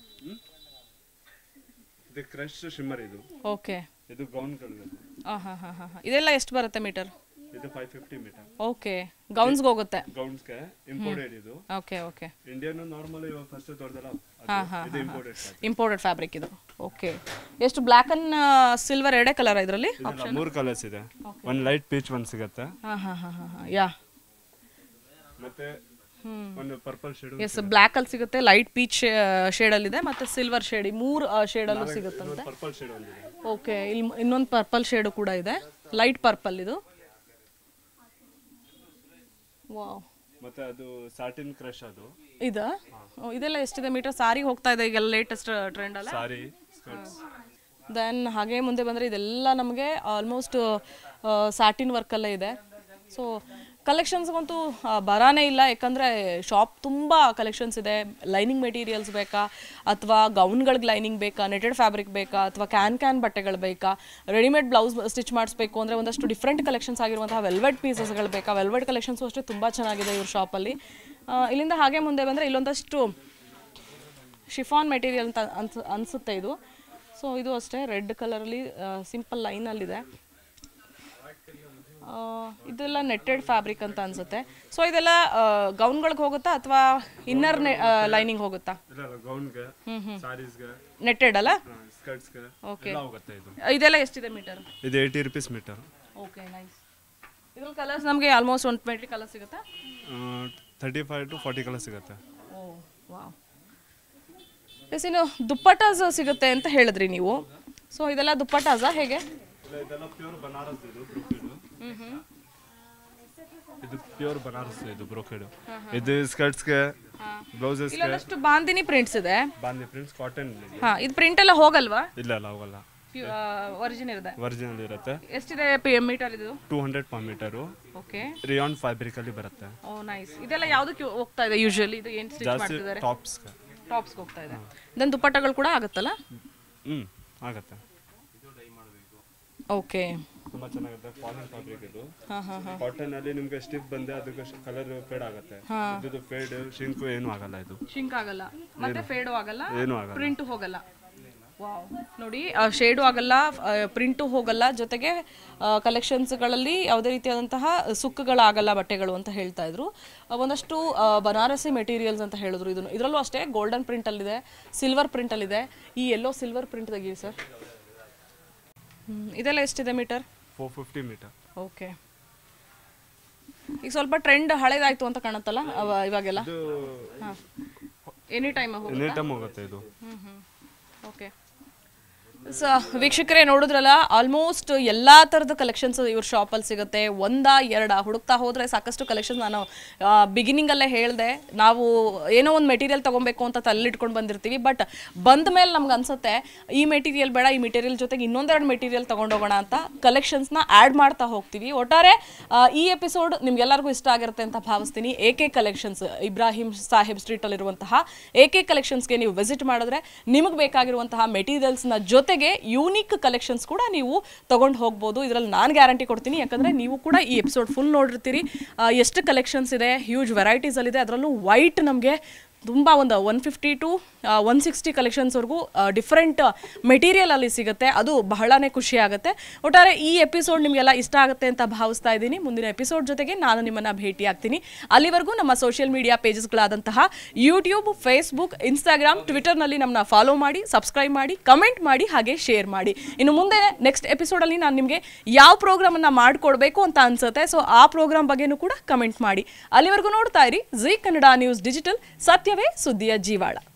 ಇದು ಕ್ರಶ್ ಶಿಮ್ಮರ್ ಇದು ಓಕೆ ಇದು ಗೌನ್ಗಳು ಹಾಂ ಹಾಂ ಹಾಂ ಹಾಂ ಇದೆಲ್ಲ ಎಷ್ಟು ಬರುತ್ತೆ ಮೀಟರ್ ಇದು ಫೈವ್ ಫಿಫ್ಟಿ ಮೀಟರ್ ಓಕೆ ಗೌನ್ಸ್ಗೆ ಹೋಗುತ್ತೆ ಗೌನ್ಸ್ಗೆ ಇಂಪೋರ್ಟೆಡ್ ಇದು ಓಕೆ ಓಕೆ ಇಂಡಿಯನ್ ನಾರ್ಮಲ್ ಇವಾಗ ಫಸ್ಟ್ ತೋರ್ದಲ್ಲ ಹಾಂ ಹಾಂ ಇದು ಇಂಪೋರ್ಟೆಡ್ ಇಂಪೋರ್ಟೆಡ್ ಫ್ಯಾಬ್ರಿಕ್ ಇದು ಓಕೆ ಎಷ್ಟು ಬ್ಲ್ಯಾಕ್ ಅಂಡ್ ಸಿಲ್ವರ್ ಎರಡೇ ಕಲರ್ ಇದರಲ್ಲಿ ಮೂರು ಕಲರ್ಸ್ ಇದೆ ಒಂದು ಲೈಟ್ ಪೀಚ್ ಒಂದು ಸಿಗತ್ತೆ ಹಾಂ ಹಾಂ ಹಾಂ ಹಾಂ ಹಾಂ ಯಾ ಮತ್ತೆ ಒಂದು ಪರ್ಪಲ್ ಶೇಡ್ ಎಸ್ ಬ್ಲ್ಯಾಕ್ ಅಲ್ಲಿ ಸಿಗುತ್ತೆ ಲೈಟ್ ಪೀಚ್ ಶೇಡಲ್ಲಿ ಇದೆ ಮತ್ತೆ ಸಿಲ್ವರ್ ಶೇಡ್ ಈ ಮೂರು ಶೇಡಲ್ಲೂ ಸಿಗುತ್ತಂತೆ ಪರ್ಪಲ್ ಶೇಡ್ ಒಂದಿದೆ ಓಕೆ ಇಲ್ಲಿ ಇನ್ನೊಂದು ಪರ್ಪಲ್ ಶೇಡು ಕೂಡ ಇದೆ ಲೈಟ್ ಪರ್ಪಲ್ ಇದು ವಾವ್ ಮತ್ತೆ ಅದು ಸಾಟಿನ್ ಕ್ರಶ್ ಅದು ಇದಾ ಓ, ಇದೆಲ್ಲ ಎಷ್ಟಿದೆ ಮೀಟರ್ ಸಾರಿಗೆ ಹೋಗ್ತಾ ಇದೆ ಈಗೆಲ್ಲ ಲೇಟೆಸ್ಟ್ ಟ್ರೆಂಡ್ ಅಲ್ಲ ಸಾರಿ ಸ್ಕರ್ಟ್ಸ್ ದೆನ್ ಹಾಗೆ ಮುಂದೆ ಬಂದರೆ ಇದೆಲ್ಲ ನಮಗೆ ಆಲ್ಮೋಸ್ಟ್ ಸ್ಯಾಟಿನ್ ವರ್ಕಲ್ಲೇ ಇದೆ ಸೊ ಕಲೆಕ್ಷನ್ಸ್ಗಂತೂ ಆ, ಬರಾನೇ ಇಲ್ಲ ಯಾಕಂದರೆ ಶಾಪ್ ತುಂಬ ಕಲೆಕ್ಷನ್ಸ್ ಇದೆ ಲೈನಿಂಗ್ ಮೆಟೀರಿಯಲ್ಸ್ ಬೇಕಾ ಅಥವಾ ಗೌನ್ಗಳಿಗೆ ಲೈನಿಂಗ್ ಬೇಕಾ ನೆಟೆಡ್ ಫ್ಯಾಬ್ರಿಕ್ ಬೇಕಾ ಅಥವಾ ಕ್ಯಾನ್ ಕ್ಯಾನ್ ಬಟ್ಟೆಗಳು ಬೇಕಾ ರೆಡಿಮೇಡ್ ಬ್ಲೌಸ್ ಸ್ಟಿಚ್ ಮಾಡಿಸ್ಬೇಕು ಅಂದರೆ ಒಂದಷ್ಟು ಡಿಫ್ರೆಂಟ್ ಕಲೆಕ್ಷನ್ಸ್ ಆಗಿರುವಂತಹ ವೆಲ್ವೆಟ್ ಪೀಸಸ್ಗಳು ಬೇಕಾ ವೆಲ್ವೆಟ್ ಕಲೆಕ್ಷನ್ಸು ಅಷ್ಟೇ ತುಂಬ ಚೆನ್ನಾಗಿದೆ ಇವ್ರ ಶಾಪಲ್ಲಿ ಇಲ್ಲಿಂದ ಹಾಗೆ ಮುಂದೆ ಬಂದರೆ ಇಲ್ಲೊಂದಷ್ಟು ಶಿಫಾನ್ ಮೆಟೀರಿಯಲ್ ಅಂತ ಅನ್ಸ್ ಅನಿಸುತ್ತೆ ಇದು ಸೊ ಇದು ಅಷ್ಟೇ ರೆಡ್ ಕಲರಲ್ಲಿ ಸಿಂಪಲ್ ಲೈನಲ್ಲಿದೆ ಇದೆಲ್ಲ ನೆಟ್ಟೆಡ್ ಫ್ಯಾಬ್ರಿಕ್ ಅಂತ ಅನ್ಸುತ್ತೆ ಸೊ ಇದೆಲ್ಲ ಗೌನ್ಗಳಿಗೆ ಹೋಗುತ್ತಾ ಅಥವಾ ಇನ್ನರ್ ಲೈನಿಂಗ್ ಹೋಗುತ್ತಾ ಇಲ್ಲ ಗೌನ್ಗೆ ಸಾರೀಸ್ಗೆ ನೆಟ್ಟೆಡ್ ಅಲ್ಲ ಸ್ಕರ್ಟ್ಸ್ಗೆ Okay. ಎಲ್ಲ ಹೋಗುತ್ತೆ ಇದು ಇದೆಲ್ಲ ಎಷ್ಟಿದೆ ಮೀಟರ್ ಇದು eighty rupees metre okay nice ಇದ್ರಲ್ಲಿ ಕಲರ್ಸ್ ನಮಗೆ ಆಲ್ಮೋಸ್ಟ್ ಒನ್ ಟ್ವೆಂಟಿ ಕಲರ್ ಸಿಗುತ್ತಾ thirty five to forty colour ಸಿಗುತ್ತೆ ಓ ವಾವ್ ಎಸ್ ಇನ್ನು ದುಪ್ಪಟಾಸ್ ಸಿಗುತ್ತೆ ಅಂತ ಹೇಳಿದ್ರಿ ನೀವು ಸೊ ಇದೆಲ್ಲ ದುಪ್ಪಟಾಸಾ ಹೇಗೆ ಇದೆಲ್ಲ ಪ್ಯೂರ್ ಬನಾರಸ್ ಇದು ಬ್ರೋಕೆಡ್ ಇದು ಪ್ಯೂರ್ ಬನಾರಸ್ ಇದು ಬ್ರೋಕೆಡ್ ಇದು ಸ್ಕರ್ಟ್ಸ್ಗೆ ಬ್ಲೌಸಸ್ಗೆ ಇಲ್ಲೊಂದಷ್ಟು ಬಾಂದಿನಿ ಪ್ರಿಂಟ್ಸ್ ಇದೆ ಬಾಂದಿ ಪ್ರಿಂಟ್ಸ್ ಕಾಟನ್ ಹಾ ಇದು ಪ್ರಿಂಟ್ ಎಲ್ಲ ಹೋಗಲ್ವಾ ಇಲ್ಲ ಇಲ್ಲ ಹೋಗಲ್ಲ ಒರಿಜಿನಲ್ ಇದೆ ಒರಿಜಿನಲ್ ಇರುತ್ತೆ ಎಷ್ಟಿದೆ ಮೀಟರ್ ಇದು two hundred per metre okay rayon fabric ಅಲ್ಲಿ ಬರುತ್ತೆ ಓ ನೈಸ್ ಇದೆಲ್ಲ ಯಾವ್ದಕ್ಕೆ ಹೋಗ್ತಾ ಇದೆ ಯೂಶುವಲಿ ಇದು ಏನು ಸ್ಟಿಚ್ ಜಾಸ್ತಿ ಮಾಡ್ತಿದ್ದಾರೆ ಟಾಪ್ಸ್ಗೆ ಟಾಪ್ಸ್ಗೆ ಹೋಗ್ತಾ ಇದೆ ದೆನ್ ದುಪ್ಪಟ್ಟಗಳು ಕೂಡ ಆಗುತ್ತಲ್ಲ ಹ್ಞೂ ಆಗತ್ತೆ ಓಕೆ ತುಂಬಾ ಚೆನ್ನಾಗಿರುತ್ತೆ ಫಾಲಿನ್ ಫ್ಯಾಬ್ರಿಕ್ ಇದು ಹಾ ಹಾ ಹಾ ಕಾಟನ್ ಅಲ್ಲಿ ನಿಮ್ಗೆ ಸ್ಟಿಫ್ ಬಂದೆ ಅದಕ್ಕೆ ಕಲರ್ ಫೇಡ್ ಆಗುತ್ತೆ ಇದು ಫೇಡ್ ಶಿಂಕು ಏನು ಆಗಲ್ಲ ಇದು ಶಿಂಕ್ ಆಗಲ್ಲ ಮತ್ತೆ ಫೇಡು ಆಗಲ್ಲ ಏನು ಆಗಲ್ಲ ಪ್ರಿಂಟು ಹೋಗಲ್ಲ ವಾವ್ ನೋಡಿ ಶೇಡು ಆಗಲ್ಲ ಪ್ರಿಂಟು ಹೋಗಲ್ಲ ಜೊತೆಗೆ ಕಲೆಕ್ಷನ್ಸ್ಗಳಲ್ಲಿ ಯಾವುದೇ ರೀತಿಯಾದಂತಹ ಸುಕ್ಕುಗಳಾಗಲ್ಲ ಬಟ್ಟೆಗಳು ಅಂತ ಹೇಳ್ತಾ ಇದ್ರು ಆ, ಒಂದಷ್ಟು ಆ, ಬನಾರಸಿ ಮೆಟೀರಿಯಲ್ಸ್ ಅಂತ ಹೇಳಿದ್ರು ಇದನ್ನು ಇದರಲ್ಲೂ ಅಷ್ಟೇ ಗೋಲ್ಡನ್ ಪ್ರಿಂಟಲ್ಲಿದೆ ಸಿಲ್ವರ್ ಪ್ರಿಂಟಲ್ಲಿದೆ ಈ ಎಲ್ಲೋ ಸಿಲ್ವರ್ ಪ್ರಿಂಟ್ ತೆಗೀರಿ ಸರ್ ಇದೆಲ್ಲ ಎಷ್ಟಿದೆ metre four fifty metre okay ಈಗ ಸ್ವಲ್ಪ ಟ್ರೆಂಡ್ ಹಳೇದಾಯ್ತು ಅಂತ ಕಾಣುತ್ತಲ್ಲ ಅವ- ಇವಾಗೆಲ್ಲ ಇದು ಹಾಂ ಎನಿ ಟೈಮ್ ಎನಿ ಟೈಮ್ ಹೋಗುತ್ತೆ ಇದು ಓಕೆ ಸೊ ವೀಕ್ಷಕರೇ ನೋಡಿದ್ರಲ್ಲ ಆಲ್ಮೋಸ್ಟ್ ಎಲ್ಲ ಥರದ ಕಲೆಕ್ಷನ್ಸ್ ಇವ್ರ ಶಾಪಲ್ಲಿ ಸಿಗುತ್ತೆ ಒಂದ ಎರಡ ಹುಡುಕ್ತಾ ಹೋದರೆ ಸಾಕಷ್ಟು ಕಲೆಕ್ಷನ್ಸ್ ನಾನು ಬಿಗಿನಿಂಗಲ್ಲೇ ಹೇಳಿದೆ ನಾವು ಏನೋ ಒಂದು ಮೆಟೀರಿಯಲ್ ತೊಗೊಬೇಕು ಅಂತ ತಲ್ಲಿಟ್ಕೊಂಡು ಬಂದಿರ್ತೀವಿ ಬಟ್ ಬಂದ ಮೇಲೆ ನಮ್ಗೆ ಅನ್ಸುತ್ತೆ ಈ ಮೆಟೀರಿಯಲ್ ಬೇಡ ಈ ಮೆಟೀರಿಯಲ್ ಜೊತೆಗೆ ಇನ್ನೊಂದೆರಡು ಮೆಟೀರಿಯಲ್ ತೊಗೊಂಡೋಗೋಣ ಅಂತ ಕಲೆಕ್ಷನ್ಸ್ನ ಆ್ಯಡ್ ಮಾಡ್ತಾ ಹೋಗ್ತೀವಿ ಒಟ್ಟಾರೆ ಆ, ಈ ಎಪಿಸೋಡ್ ನಿಮ್ಗೆಲ್ಲರಿಗೂ ಇಷ್ಟ ಆಗಿರುತ್ತೆ ಅಂತ ಭಾವಿಸ್ತೀನಿ A K collections Ibrahim Saheb ಸ್ಟ್ರೀಟಲ್ಲಿರುವಂತಹ ಎ ಕೆ ಕಲೆಕ್ಷನ್ಸ್ಗೆ ನೀವು ವಿಸಿಟ್ ಮಾಡಿದ್ರೆ ನಿಮಗೆ ಬೇಕಾಗಿರುವಂತಹ ಮೆಟೀರಿಯಲ್ಸ್ನ ಜೊತೆಗೆ ಯೂನಿಕ್ ಕಲೆಕ್ಷನ್ಸ್ ಕೂಡ ನೀವು ತಗೊಂಡು ಹೋಗ್ಬೋದು ಇದರಲ್ಲಿ ನಾನು ಗ್ಯಾರಂಟಿ ಕೊಡ್ತೀನಿ ಯಾಕಂದರೆ ನೀವು ಕೂಡ ಈ ಎಪಿಸೋಡ್ ಫುಲ್ ನೋಡಿರ್ತೀರಿ ಆ, ಎಷ್ಟು ಕಲೆಕ್ಷನ್ಸ್ ಇದೆ ಹ್ಯೂಜ್ ವೆರೈಟೀಸಲ್ಲಿದೆ ಅದರಲ್ಲೂ ವೈಟ್ ನಮಗೆ ತುಂಬ ಒಂದು one fifty to one sixty ಕಲೆಕ್ಷನ್ಸ್ವರೆಗೂ ಡಿಫ್ರೆಂಟ್ ಮೆಟೀರಿಯಲ್ ಅಲ್ಲಿ ಸಿಗುತ್ತೆ ಅದು ಬಹಳನೇ ಖುಷಿ ಆಗುತ್ತೆ ಒಟ್ಟಾರೆ ಈ ಎಪಿಸೋಡ್ ನಿಮಗೆಲ್ಲ ಇಷ್ಟ ಆಗುತ್ತೆ ಅಂತ ಭಾವಿಸ್ತಾ ಇದ್ದೀನಿ ಮುಂದಿನ ಎಪಿಸೋಡ್ ಜೊತೆಗೆ ನಾನು ನಿಮ್ಮನ್ನ ಭೇಟಿ ಆಗ್ತೀನಿ ಅಲ್ಲಿವರೆಗೂ ನಮ್ಮ ಸೋಷಿಯಲ್ ಮೀಡಿಯಾ ಪೇಜಸ್ಗಳಾದಂತಹ ಯೂಟ್ಯೂಬ್ ಫೇಸ್ಬುಕ್ ಇನ್ಸ್ಟಾಗ್ರಾಮ್ ಟ್ವಿಟರ್ನಲ್ಲಿ ನಮ್ಮನ್ನ ಫಾಲೋ ಮಾಡಿ ಸಬ್ಸ್ಕ್ರೈಬ್ ಮಾಡಿ ಕಮೆಂಟ್ ಮಾಡಿ ಹಾಗೆ ಶೇರ್ ಮಾಡಿ ಇನ್ನು ಮುಂದೆ ನೆಕ್ಸ್ಟ್ ಎಪಿಸೋಡಲ್ಲಿ ನಾನು ನಿಮಗೆ ಯಾವ ಪ್ರೋಗ್ರಾಮನ್ನು ಮಾಡಿಕೊಡ್ಬೇಕು ಅಂತ ಅನ್ಸುತ್ತೆ ಸೊ ಆ ಪ್ರೋಗ್ರಾಮ್ ಬಗ್ಗೆನೂ ಕೂಡ ಕಮೆಂಟ್ ಮಾಡಿ ಅಲ್ಲಿವರೆಗೂ ನೋಡ್ತಾ ಇರಿ ಜಿ ಕನ್ನಡ ನ್ಯೂಸ್ ಡಿಜಿಟಲ್ ಸತ್ಯವೇ ಸುದ್ದಿಯ ಜೀವಾಳ